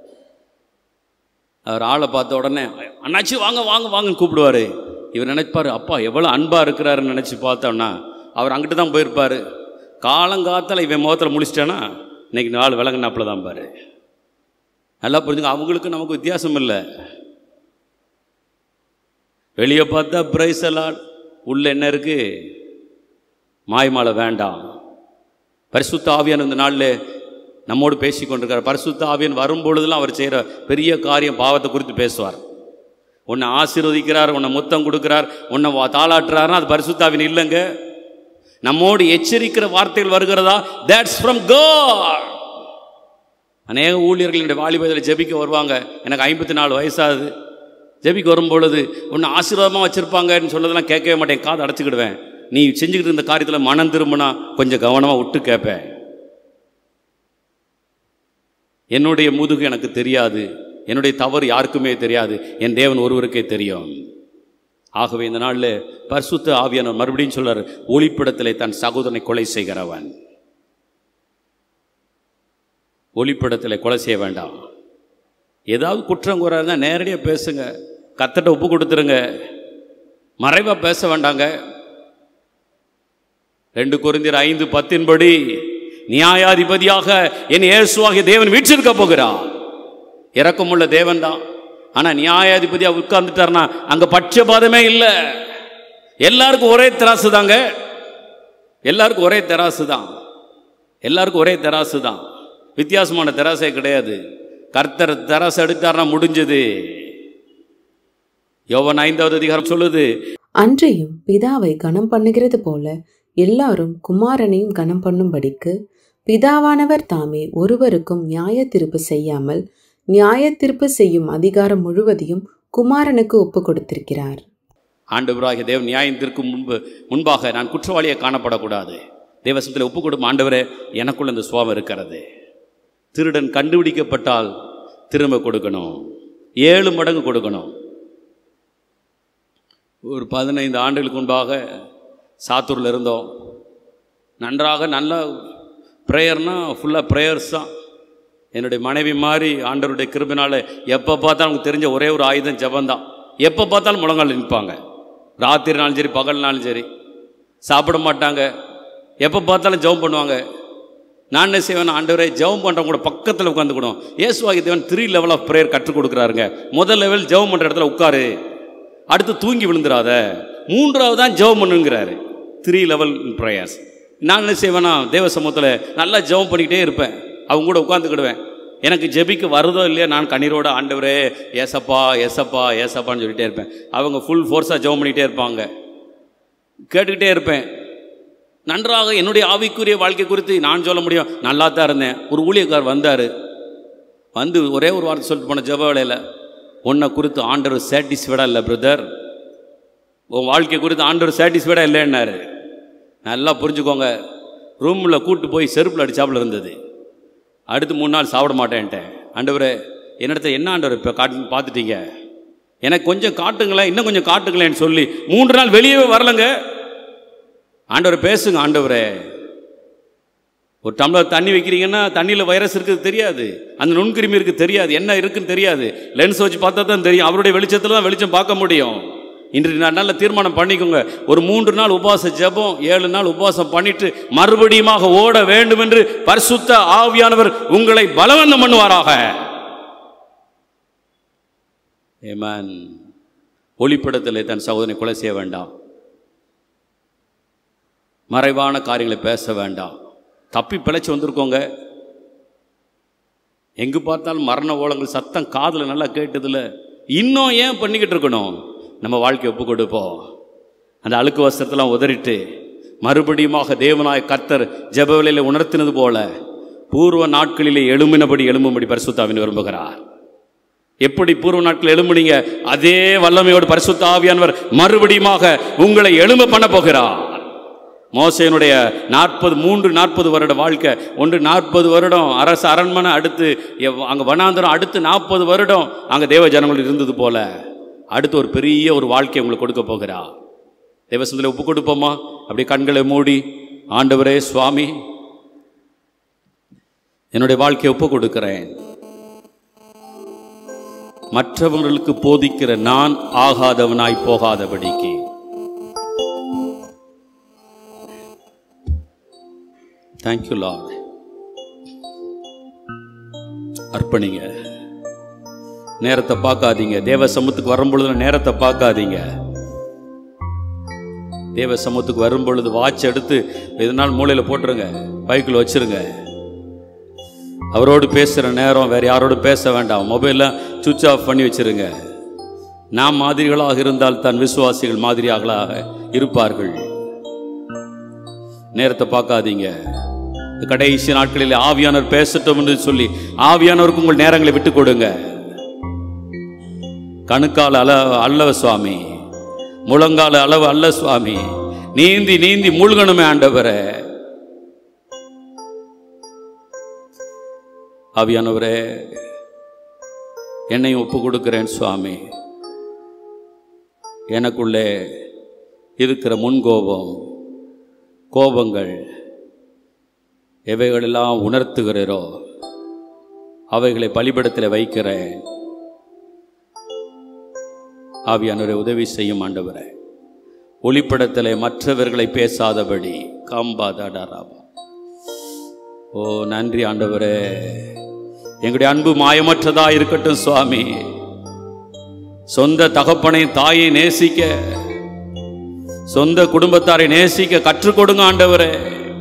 அவர் ஆளை பார்த்த உடனே அண்ணாச்சி வாங்க வாங்க வாங்கன்னு கூப்பிடுவார் இவர் நினைப்பார் அப்பா எவ்வளோ அன்பாக இருக்கிறாருன்னு நினச்சி பார்த்தோம்னா அவர் அங்கிட்டு தான் போயிருப்பார் காலங்காத்தால் இவன் முகத்தில் முடிச்சிட்டானா இன்னைக்கு நாலு விலங்குனாப்பில் தான் பாரு நல்லா புரிஞ்சுங்க அவங்களுக்கு நமக்கு வித்தியாசம் இல்லை வெளியே பார்த்தா பிரைஸ் எல்லாம் உள்ள என்ன இருக்கு மாய்மாலை வேண்டாம் பரிசுத்த ஆவியான இந்த நாளில் நம்மோடு பேசி கொண்டிருக்கார் பரிசுத்த ஆவியன் வரும்பொழுதெல்லாம் அவர் செய்கிற பெரிய காரியம் பாவத்தை குறித்து பேசுவார் உன்னை ஆசீர்வதிக்கிறார் உன்னை முத்தம் கொடுக்கிறார் உன்னை வா- தாளாட்டுறாருன்னா அது பரிசுத்தாவின் இல்லைங்க நம்மோடு எச்சரிக்கிற வார்த்தைகள் வருகிறதா தட்ஸ் ஃப்ரம் God அநேக ஊழியர்கள் என்னுடைய வாலிபத்தில் ஜெபிக்க வருவாங்க எனக்கு ஐம்பத்தி நாலு வயசாகுது ஜெபிக்க வரும்பொழுது உன்னை ஆசீர்வாதமாக வச்சுருப்பாங்கன்னு சொன்னதெல்லாம் கேட்கவே மாட்டேன் காது அடைச்சிக்கிடுவேன் நீ செஞ்சுக்கிட்டு இருந்த காரியத்தில் மனம் திரும்பினா கொஞ்சம் கவனமாக விட்டு கேட்பேன் என்னுடைய முதுகு எனக்கு தெரியாது என்னுடைய தவறு யாருக்குமே தெரியாது என் தேவன் ஒருவருக்கே தெரியும் ஆகவே இந்த நாளில் பரிசுத்த ஆவியானவர் மறுபடியும் சொல்றார் ஒளிப்பிடத்திலே தன் சகோதரனை கொலை செய்கிறவன் ஒளிப்படத்தில் கொலை செய்ய வேண்டாம் ஏதாவது குற்றம் குறை இருந்தால் நேரடியாக பேசுங்க கத்தட்ட ஒப்பு கொடுத்துருங்க மறைவா பேச வேண்டாங்க ரெண்டு குருந்தியர் ஐந்து பத்தின்படி நியாயாதிபதியாக என் இயேசுவாகிய தேவன் வீற்றிருக்க போகிறார் இரக்கமுள்ள தேவன் தான் ஆனால் நியாயாதிபதியாக உட்கார்ந்துட்டாருன்னா அங்கே பட்சபாதமே இல்லை எல்லாருக்கும் ஒரே திராசு தாங்க எல்லாருக்கும் ஒரே தெராசு தான் எல்லாருக்கும் ஒரே தெராசு தான் வித்தியாசமான தெராசே கிடையாது கர்த்தர் தெராசு எடுத்தார்னா முடிஞ்சது யோவன் ஐந்தாவது அதிகாரம் சொல்லுது அன்றையும் பிதாவை கனம் பண்ணுகிறது போல எல்லாரும் குமாரனையும் கனம் பண்ணும்படிக்கு பிதாவானவர் தாமே ஒருவருக்கும் நியாய தீர்ப்பு செய்யாமல் நியாய தீர்ப்பு செய்யும் அதிகாரம் முழுவதையும் குமாரனுக்கு ஒப்பு கொடுத்திருக்கிறார் ஆண்டவராகிய தேவன் நியாயத்திற்கு முன்பு முன்பாக நான் குற்றவாளியை காணப்படக்கூடாது தேவசத்தில் ஒப்பு கொடுக்கும் ஆண்டவரே எனக்குள்ள இந்த சுவாபம் இருக்கிறது திருடன் கண்டுபிடிக்கப்பட்டால் திரும்ப கொடுக்கணும் ஏழு மடங்கு கொடுக்கணும் ஒரு பதினைந்து ஆண்டுகளுக்கு முன்பாக சாத்தூரில் இருந்தோம் நன்றாக நல்ல ப்ரேயர்னா ஃபுல்லாக ப்ரேயர்ஸ் தான் என்னுடைய மனைவி மாதிரி ஆண்டவருடைய கிருபினால எப்போ பார்த்தாலும் அவங்களுக்கு தெரிஞ்ச ஒரே ஒரு ஆயுதம் ஜெபந்தான் எப்போ பார்த்தாலும் முழங்கால் நிற்பாங்க ராத்திரினாலும் சரி பகல்னாலும் சரி சாப்பிட மாட்டாங்க எப்போ பார்த்தாலும் ஜெபம் பண்ணுவாங்க நான் என்ன செய்வேன் ஆண்டவரே ஜெபம் பண்ணுறவங்க கூட பக்கத்தில் உட்காந்துக்கணும் இயேசுவாகி தேவன் த்ரீ லெவல் ஆஃப் ப்ரேயர் கற்றுக் கொடுக்குறாருங்க முதல் லெவல் ஜெபம் பண்ணுற இடத்துல உட்காரு அடுத்து தூங்கி விழுந்துடாத மூன்றாவது தான் ஜெபம் பண்ணுங்கிறாரு த்ரீ லெவல் ப்ரேயர்ஸ் நான் என்ன செய்வேன்னா தேவ சமூகத்தில் நல்லா ஜெபம் பண்ணிக்கிட்டே இருப்பேன் அவங்க கூட உட்காந்துக்கிடுவேன் எனக்கு ஜெபிக்க வருதோ இல்லையா நான் கண்ணீரோட ஆண்டவரே ஏசப்பா ஏசப்பா ஏசப்பான்னு சொல்லிட்டே இருப்பேன் அவங்க ஃபுல் ஃபோர்ஸாக ஜெபம் பண்ணிகிட்டே இருப்பாங்க கேட்டுக்கிட்டே இருப்பேன் நன்றாக என்னுடைய ஆவிக்குரிய வாழ்க்கை குறித்து நான் சொல்ல முடியும் நல்லா தான் இருந்தேன் ஒரு ஊழியக்கார் வந்தார் வந்து ஒரே ஒரு வார்த்தை சொல்லிட்டு போன ஜெப வேலையில் உன்னை குறித்து ஆண்டவர் சாட்டிஸ்ஃபைடாக இல்லை பிரதர் உன் வாழ்க்கை குறித்து ஆண்டவர் சாட்டிஸ்ஃபைடாக இல்லைன்னாரு நல்லா புரிஞ்சுக்கோங்க ரூமில் கூட்டு போய் செருப்பில் அடிச்சாப்புல இருந்தது அடுத்து மூணு நாள் சாப்பிட மாட்டேன்ட்டேன் ஆண்டவரே என்னிடத்த என்ன ஆண்டவர் இப்போ காட்டு பார்த்துட்டீங்க எனக்கு கொஞ்சம் காட்டுங்களேன் இன்னும் கொஞ்சம் காட்டுங்களேன்னு சொல்லி மூன்று நாள் வெளியே வரலங்க ஆண்டவர் பேசுங்க ஆண்டவரே ஒரு டம்ளர் தண்ணி வைக்கிறீங்கன்னா தண்ணியில் வைரஸ் இருக்குது தெரியாது அந்த நுண்கிருமி இருக்குது தெரியாது என்ன இருக்குன்னு தெரியாது லென்ஸ் வச்சு பார்த்தா தான் தெரியும் அவருடைய வெளிச்சத்தில் தான் வெளிச்சம் பார்க்க முடியும் இன்றைக்கு நான் நல்ல தீர்மானம் பண்ணிக்கோங்க ஒரு மூன்று நாள் உபவாச ஜெபம் ஏழு நாள் உபவாசம் பண்ணிட்டு மறுபடியுமாக ஓட வேண்டும் என்று பரிசுத்த ஆவியானவர் உங்களை பலவந்தம் பண்ணுவாராக ஏமன் ஒளிப்படத்தில் தன் சகோதரனை கொலை செய்ய வேண்டாம் மறைவான காரியங்களை பேச வேண்டாம் தப்பி பிழைச்சி வந்திருக்கோங்க எங்கே பார்த்தாலும் மரண ஓலங்கள் சத்தம் காதில் நல்லா கேட்டதில்ல இன்னும் ஏன் பண்ணிக்கிட்டு இருக்கணும் நம்ம வாழ்க்கையை ஒப்பு கொடுப்போம் அந்த அழுக்கு வஸ்திரத்தெல்லாம் உதறிட்டு மறுபடியுமாக தேவனாய் கர்த்தர் ஜெபவேளையில் உணர்த்தினது போல பூர்வ நாட்களிலே எழும்பினபடி எழும்பும்படி பரிசுத்தாவின் விரும்புகிறார் எப்படி பூர்வ நாட்கள் எழும்புனீங்க அதே வல்லமையோடு பரிசுத்த ஆவியானவர் மறுபடியுமாக உங்களை எழும்ப பண்ண போகிறார் மோசையனுடைய நாற்பது மூன்று நாற்பது வருட வாழ்க்கை ஒன்று நாற்பது வருடம் அரசு அரண்மனை அடுத்து எவ்- அங்கே வனாந்தரம் அடுத்து நாற்பது வருடம் அங்கே தேவ ஜனங்கள் இருந்தது போல அடுத்து ஒரு பெரிய ஒரு வாழ்க்கை உங்களுக்கு கொடுக்க போகிறா தேவசந்தில் ஒப்பு கொடுப்போமா அப்படியே கண்களை மூடி ஆண்டவரே சுவாமி என்னுடைய வாழ்க்கையை ஒப்பு கொடுக்கிறேன் மற்றவர்களுக்கு போதிக்கிற நான் ஆகாதவனாய் போகாதபடிக்கு தேங்க்யூ லார்ட் அர்ப்பணிங்க நேரத்தை பார்க்காதீங்க தேவ சமூகத்துக்கு வரும்பொழுது நேரத்தை பார்க்காதீங்க தேவ சமூகத்துக்கு வரும்பொழுது வாட்ச் எடுத்து எதனால் மூலையில் போட்டுருங்க பைக்கில் வச்சிருங்க அவரோடு பேசுகிற நேரம் வேறு யாரோடு பேச வேண்டாம் மொபைலில் சுவிட்ச் ஆஃப் பண்ணி வச்சிருங்க நாம் மாதிரிகளாக இருந்தால் தான் விசுவாசிகள் மாதிரியாகளாக இருப்பார்கள் நேரத்தை பார்க்காதீங்க இந்த கடைசி நாட்களில் ஆவியானவர் பேசட்டும் என்று சொல்லி ஆவியானவருக்கு உங்கள் நேரங்களை விட்டு கொடுங்க கணுக்கால் அள அல்லவ சுவாமி முழங்கால அளவு அல்ல சுவாமி நீந்தி நீந்தி மூழ்கணுமே ஆண்டவரே ஆவியானவரே என்னையும் ஒப்பு கொடுக்கிறேன் சுவாமி எனக்குள்ளே இருக்கிற முன்கோபம் கோபங்கள் எவைகளெல்லாம் உணர்த்துகிறீரோ அவைகளை பலிபடத்தில் வைக்கிறேன் ஆவியானவரை உதவி செய்யும் ஆண்டவரே ஒளிப்படத்தில் மற்றவர்களை பேசாதபடி காம்பாதாடாராபா ஓ நன்றி ஆண்டவரே எங்களுடைய அன்பு மாயமற்றதா இருக்கட்டும் சுவாமி சொந்த தகப்பனை தாயை நேசிக்க சொந்த குடும்பத்தாரை நேசிக்க கற்றுக் கொடுங்க ஆண்டவரே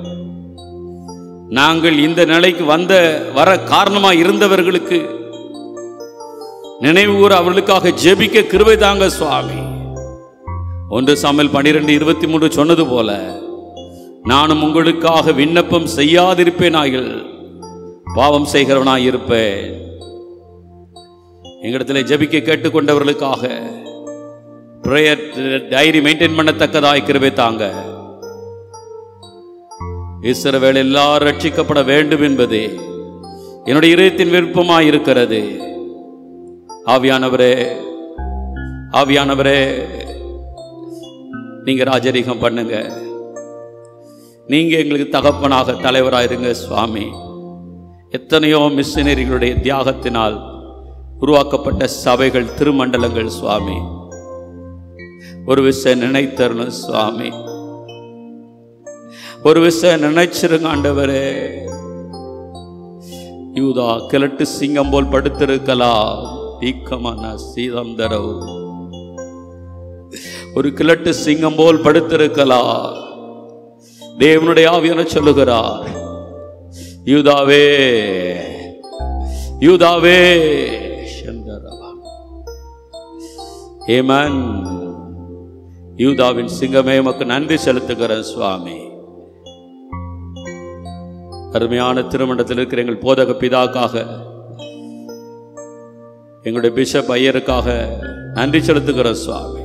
நாங்கள் இந்த நிலைக்கு வந்த வர காரணமா இருந்தவர்களுக்கு நினைவு கூற அவர்களுக்காக ஜெபிக்க கிருபை தாங்க சுவாமி ஒன்று சாமியல் பனிரெண்டு இருபத்தி மூன்று சொன்னது போல நானும் உங்களுக்காக விண்ணப்பம் செய்யாதிருப்பேனாயில் பாவம் செய்கிறவனாய் இருப்பேன் எங்களிடத்தில் ஜெபிக்க கேட்டுக்கொண்டவர்களுக்காக ப்ரேயர் டைரி மெயின்டைன் பண்ணத்தக்கதாய் கிருபை தாங்க இஸ்ரவேல் எல்லாரும் ரட்சிக்கப்பட வேண்டும் என்பதே என்னுடைய இதயத்தின் விருப்பமாய் இருக்கிறது ஆவியானவரே ஆவியானவரே நீங்க ராஜரீகம் பண்ணுங்க நீங்க எங்களுக்கு தகப்பனாக தலைவராக இருங்க சுவாமி எத்தனையோ மிஷினரிகளுடைய தியாகத்தினால் உருவாக்கப்பட்ட சபைகள் திருமண்டலங்கள் சுவாமி ஒரு விஷயம் நினைத்தரணும் சுவாமி ஒரு விஷயம் நினைச்சிருங்க ஆண்டவரே யூதா கிழட்டு சிங்கம் போல் படுத்திருக்கலாம் தீக்கமான சீதம் தரவு ஒரு கிழட்டு சிங்கம் போல் படுத்திருக்கலாம் தேவனுடைய ஆவியான சொல்லுகிறார் யூதாவே யூதாவே சந்தரவா ஏமன் யூதாவின் சிங்கமே உமக்கு நன்றி செலுத்துகிறேன் சுவாமி அருமையான திருமணத்தில் இருக்கிற எங்கள் போதக பிதாக்காக எங்களுடைய பிஷப் ஐயருக்காக நன்றி செலுத்துகிறோம் சுவாமி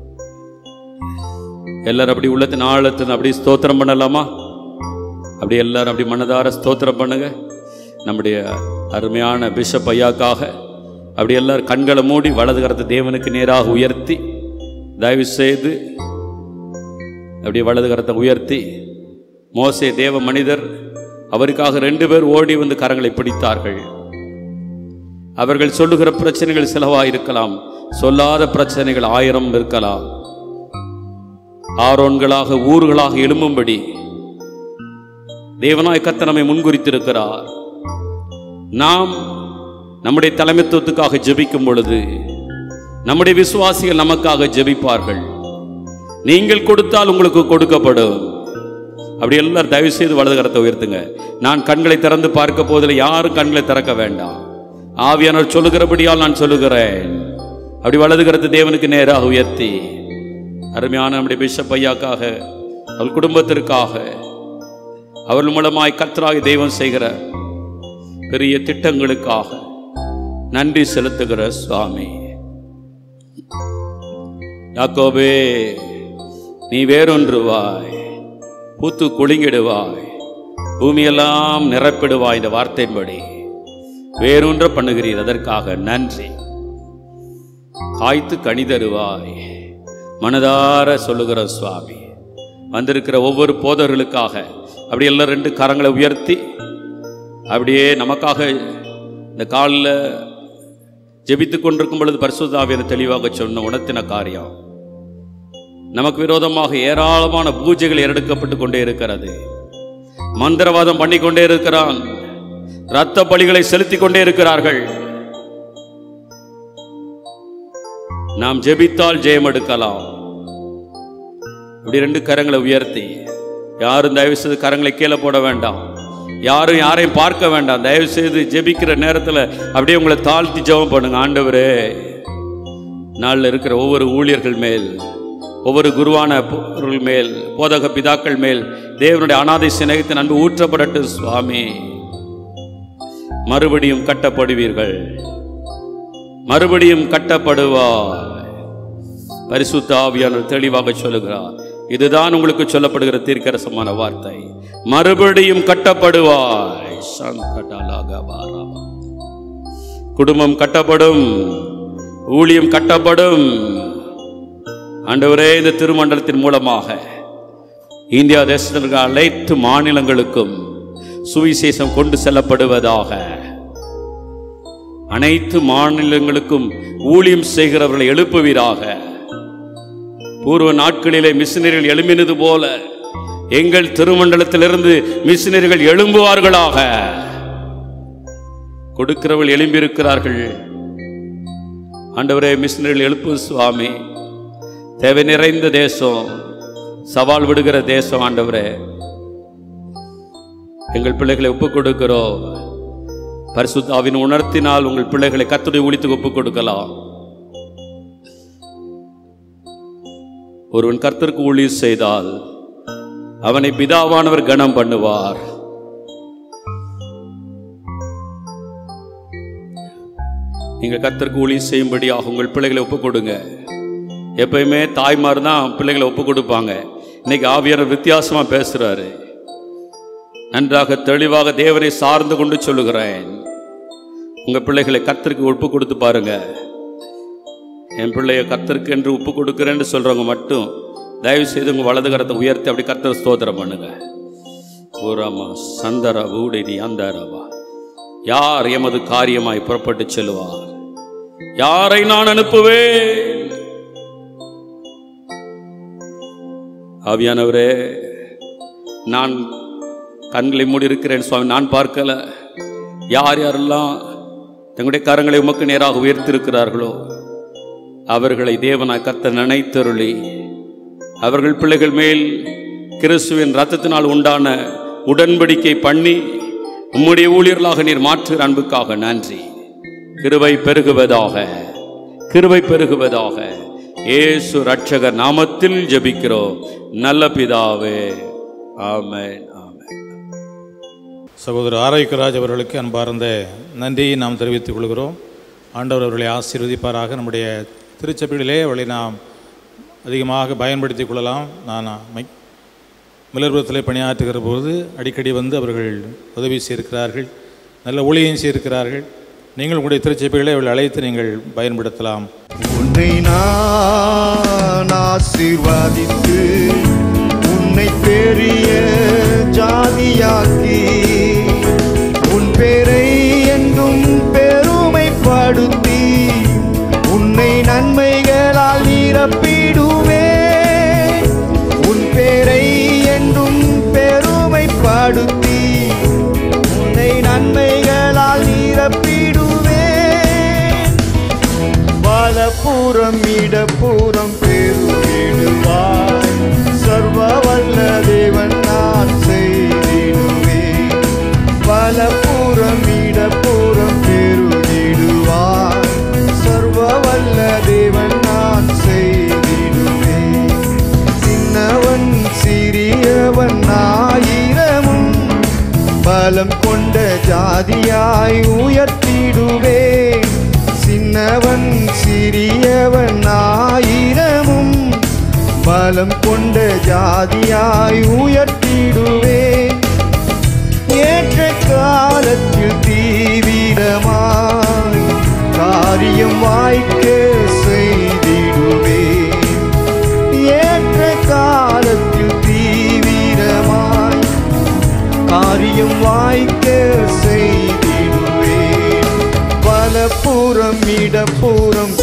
எல்லாரும் அப்படி உள்ளத்தின் ஆழத்தின் அப்படி ஸ்தோத்திரம் பண்ணலாமா அப்படி எல்லாரும் அப்படி மனதார ஸ்தோத்திரம் பண்ணுங்க நம்முடைய அருமையான பிஷப் ஐயாக்காக அப்படி எல்லாரும் கண்களை மூடி வலது கரத்தை தேவனுக்கு நேராக உயர்த்தி தயவு செய்து அப்படியே வலது கரத்தை உயர்த்தி மோசே தேவ மனிதர் அவருக்காக ரெண்டு பேர் ஓடி வந்து கரங்களை பிடித்தார்கள் அவர்கள் சொல்லுகிற பிரச்சனைகள் சிலவா இருக்கலாம் சொல்லாத பிரச்சனைகள் ஆயிரம் இருக்கலாம் ஆரோன்களாக ஊர்களாக எழும்பும்படி தேவனாய் கர்த்தர் நம்மை முன்குறித்திருக்கிறார் நாம் நம்முடைய தலைமைத்துவத்துக்காக ஜெபிக்கும் பொழுது நம்முடைய விசுவாசிகள் நமக்காக ஜெபிப்பார்கள் நீங்கள் கொடுத்தால் உங்களுக்கு கொடுக்கப்படும் அப்படி எல்லாரும் தயவு செய்து வலது கரத்தை உயர்த்துங்க நான் கண்களை திறந்து பார்க்க போதில் யாரும் கண்களை திறக்க வேண்டாம் ஆவியானவர் சொல்லுகிறபடியால் நான் சொல்லுகிறேன் அப்படி வலது கரத்தை தேவனுக்கு நேராக உயர்த்தி அருமையான நம்முடைய பிஷப் ஐயாக்காக அவள் குடும்பத்திற்காக அவர்கள் மூலமாய் கர்த்தராகி தெய்வம் செய்கிற பெரிய திட்டங்களுக்காக நன்றி செலுத்துகிற சுவாமி யாக்கோபே நீ வேறொன்றுவாய் பூத்து குலுங்கிடுவாய் பூமியெல்லாம் நிரப்பிடுவாய் இந்த வார்த்தையின்படி வேறொன்ற பண்ணுகிறீர் அதற்காக நன்றி காய்த்து கனி தருவாய் மனதார சொல்லுகிற சுவாமி வந்திருக்கிற ஒவ்வொரு போதர்களுக்காக அப்படி எல்லாம் ரெண்டு கரங்களை உயர்த்தி அப்படியே நமக்காக இந்த காலில் ஜெபித்து கொண்டிருக்கும் பொழுது பரிசுத்தாவியனை தெளிவாக சொன்ன உணர்த்தின காரியம் நமக்கு விரோதமாக ஏராளமான பூஜைகள் எடுக்கப்பட்டு கொண்டே இருக்கிறது மந்திரவாதம் பண்ணி கொண்டே இருக்கிறான் இரத்த பலிகளை செலுத்திக் கொண்டே இருக்கிறார்கள் நாம் ஜெபித்தால் ஜெயம் எடுக்கலாம் இப்படி ரெண்டு கரங்களை உயர்த்தி யாரும் தயவு செய்து கரங்களை கீழே போட வேண்டாம் யாரும் யாரையும் பார்க்க வேண்டாம் தயவு செய்து ஜெபிக்கிற நேரத்தில் அப்படியே உங்களை தாழ்த்தி ஜெபம் பண்ணுங்க ஆண்டவரே நாளில் இருக்கிற ஒவ்வொரு ஊழியர்கள் மேல் ஒவ்வொரு குருவான பொருள் மேல் போதக பிதாக்கள் மேல் தேவனுடைய அனாதை சிநேகத்தின் அன்பு ஊற்றப்படட்டும் சுவாமி மறுபடியும் கட்டப்படுவீர்கள் மறுபடியும் கட்டப்படுவார் பரிசுத்த ஆவியானவர் தெளிவாக சொல்லுகிறார் இதுதான் உங்களுக்கு சொல்லப்படுகிற தீர்க்கரசமான வார்த்தை மறுபடியும் கட்டப்படுவாய் சங்கடலாகபாரா. குடும்பம் கட்டப்படும் ஊழியம் கட்டப்படும் ஆண்டவரே இந்த திருமண்டலத்தின் மூலமாக இந்தியா தேசத்தில் இருக்கிற அனைத்து மாநிலங்களுக்கும் சுவிசேஷம் கொண்டு செல்லப்படுவதாக அனைத்து மாநிலங்களுக்கும் ஊழியம் செய்கிறவர்களை எழுப்புவீராக பூர்வ நாட்களிலே மிஷினரிகள் எழும்பினது போல எங்கள் திருமண்டலத்திலிருந்து மிஷினரிகள் எழும்புவார்களாக கொடுக்கிறவர்கள் எழும்பியிருக்கிறார்கள் ஆண்டவரே மிஷினரிகள் எழுப்பு சுவாமி தேவை நிறைந்த தேசம் சவால் விடுகிற தேசம் ஆண்டவரே எங்கள் பிள்ளைகளை ஒப்புக் கொடுக்கிறோம் பரிசுத்தாவின் உணர்த்தினால் உங்கள் பிள்ளைகளை கத்துடைய ஒழித்து ஒப்புக் கொடுக்கலாம் ஒருவன் கர்த்தருக்கு ஊழியர் செய்தால் அவனை பிதாவானவர் கணம் பண்ணுவார் நீங்க கர்த்தருக்கு ஊழியர் செய்யும்படியாக உங்கள் பிள்ளைகளை ஒப்புக் கொடுங்க எப்பயுமே தாய்மார் தான் பிள்ளைகளை ஒப்புக் கொடுப்பாங்க இன்னைக்கு ஆவியார் வித்தியாசமா பேசுறாரு நன்றாக தெளிவாக தேவனை சார்ந்து கொண்டு சொல்லுகிறேன் உங்க பிள்ளைகளை கர்த்தருக்கு ஒப்பு கொடுத்து பாருங்க என் பிள்ளைய கர்த்தருக்கு என்று ஒப்பு கொடுக்கிறேன்னு சொல்றவங்க மட்டும் தயவு செய்து உங்க வலது கரத்தை உயர்த்தி அப்படி கர்த்தர் ஸ்தோத்திரம் பண்ணுங்க ஓராமா சந்தர ஊடிரி அந்தரவா யார் எமது காரியமாய் புறப்பட்டு செல்வார் யாரை நான் அனுப்புவேன் ஆவியானவரே நான் கண்களை மூடி இருக்கிறேன் சுவாமி நான் பார்க்கல யார் யாரெல்லாம் தங்களுடைய கரங்களை உமக்கு நேராக உயர்த்திருக்கிறார்களோ அவர்களை தேவனாய் கர்த்தர் நினைத்தருளி அவர்கள் பிள்ளைகள் மேல் கிறிஸ்துவின் ரத்தத்தினால் உண்டான உடன்படிக்கை பண்ணி உம்முடைய ஊழியர்களாக நீர் மாற்று அன்புக்காக நன்றி கிருபை பெருகுவதாக கிருபை பெருகுவதாக இயேசு ரட்சகர் நாமத்தில் ஜெபிக்கிறோம் நல்ல பிதாவே ஆமென் ஆமென் சகோதரர் ஆரோக்கியராஜ் அவர்களுக்கு அன்பார்ந்த நன்றியை நாம் தெரிவித்துக் கொள்கிறோம் ஆண்டவர் அவர்களை ஆசீர்வதிப்பாராக நம்முடைய திருச்சபையிலே அவர்களை நாம் அதிகமாக பயன்படுத்திக் கொள்ளலாம் நான் மை மிளர்புரத்தில் பணியாற்றுகிற போது அடிக்கடி வந்து அவர்கள் உதவி செய்திருக்கிறார்கள் நல்ல ஊழியம் செய்திருக்கிறார்கள் நீங்கள் உங்களுடைய திருச்சபைகளை அவர்கள் அழைத்து நீங்கள் பயன்படுத்தலாம் உன்னை நான் ஆசீர்வதித்து உன்னை பெரிய ஜாதியாக்கி உன் பேரை என்றும் பெருமைப்படுத்தி உன்னை நன்மைகளால் நிரப்பிடுவே உன் பேரை என்றும் பெருமைப்படுத்தி உன்னை நன்மைகளால் நிரப்பிடுவே வலப்புறம் இடப்புறம் பெருகிடுவாய் சர்வ வல்ல தேவன் நான் செய்திடுவேன் வலப்புறம் இடப்புறம் பெருகிடுவாய் சர்வ வல்ல தேவன் நான் செய்திடுவேன் சின்னவன் சிறியவன் ஆயிரமும் பலம் கொண்ட ஜாதியாய் உயர்த்திடுவேன் சின்னவன் சிறியவன் ஆயிரமும் பலம் கொண்ட ஜாதியாய் உயர்த்திடுவேன் ஏற்ற காலத்தில் தீவிரமாய் காரியம் வாய்க்க செய்திடுவேன் ஏற்ற காலத்தில் தீவிரமாய் காரியம் வாய்க்க செய்திடுவேன் வலப்புறம் இடப்புறம்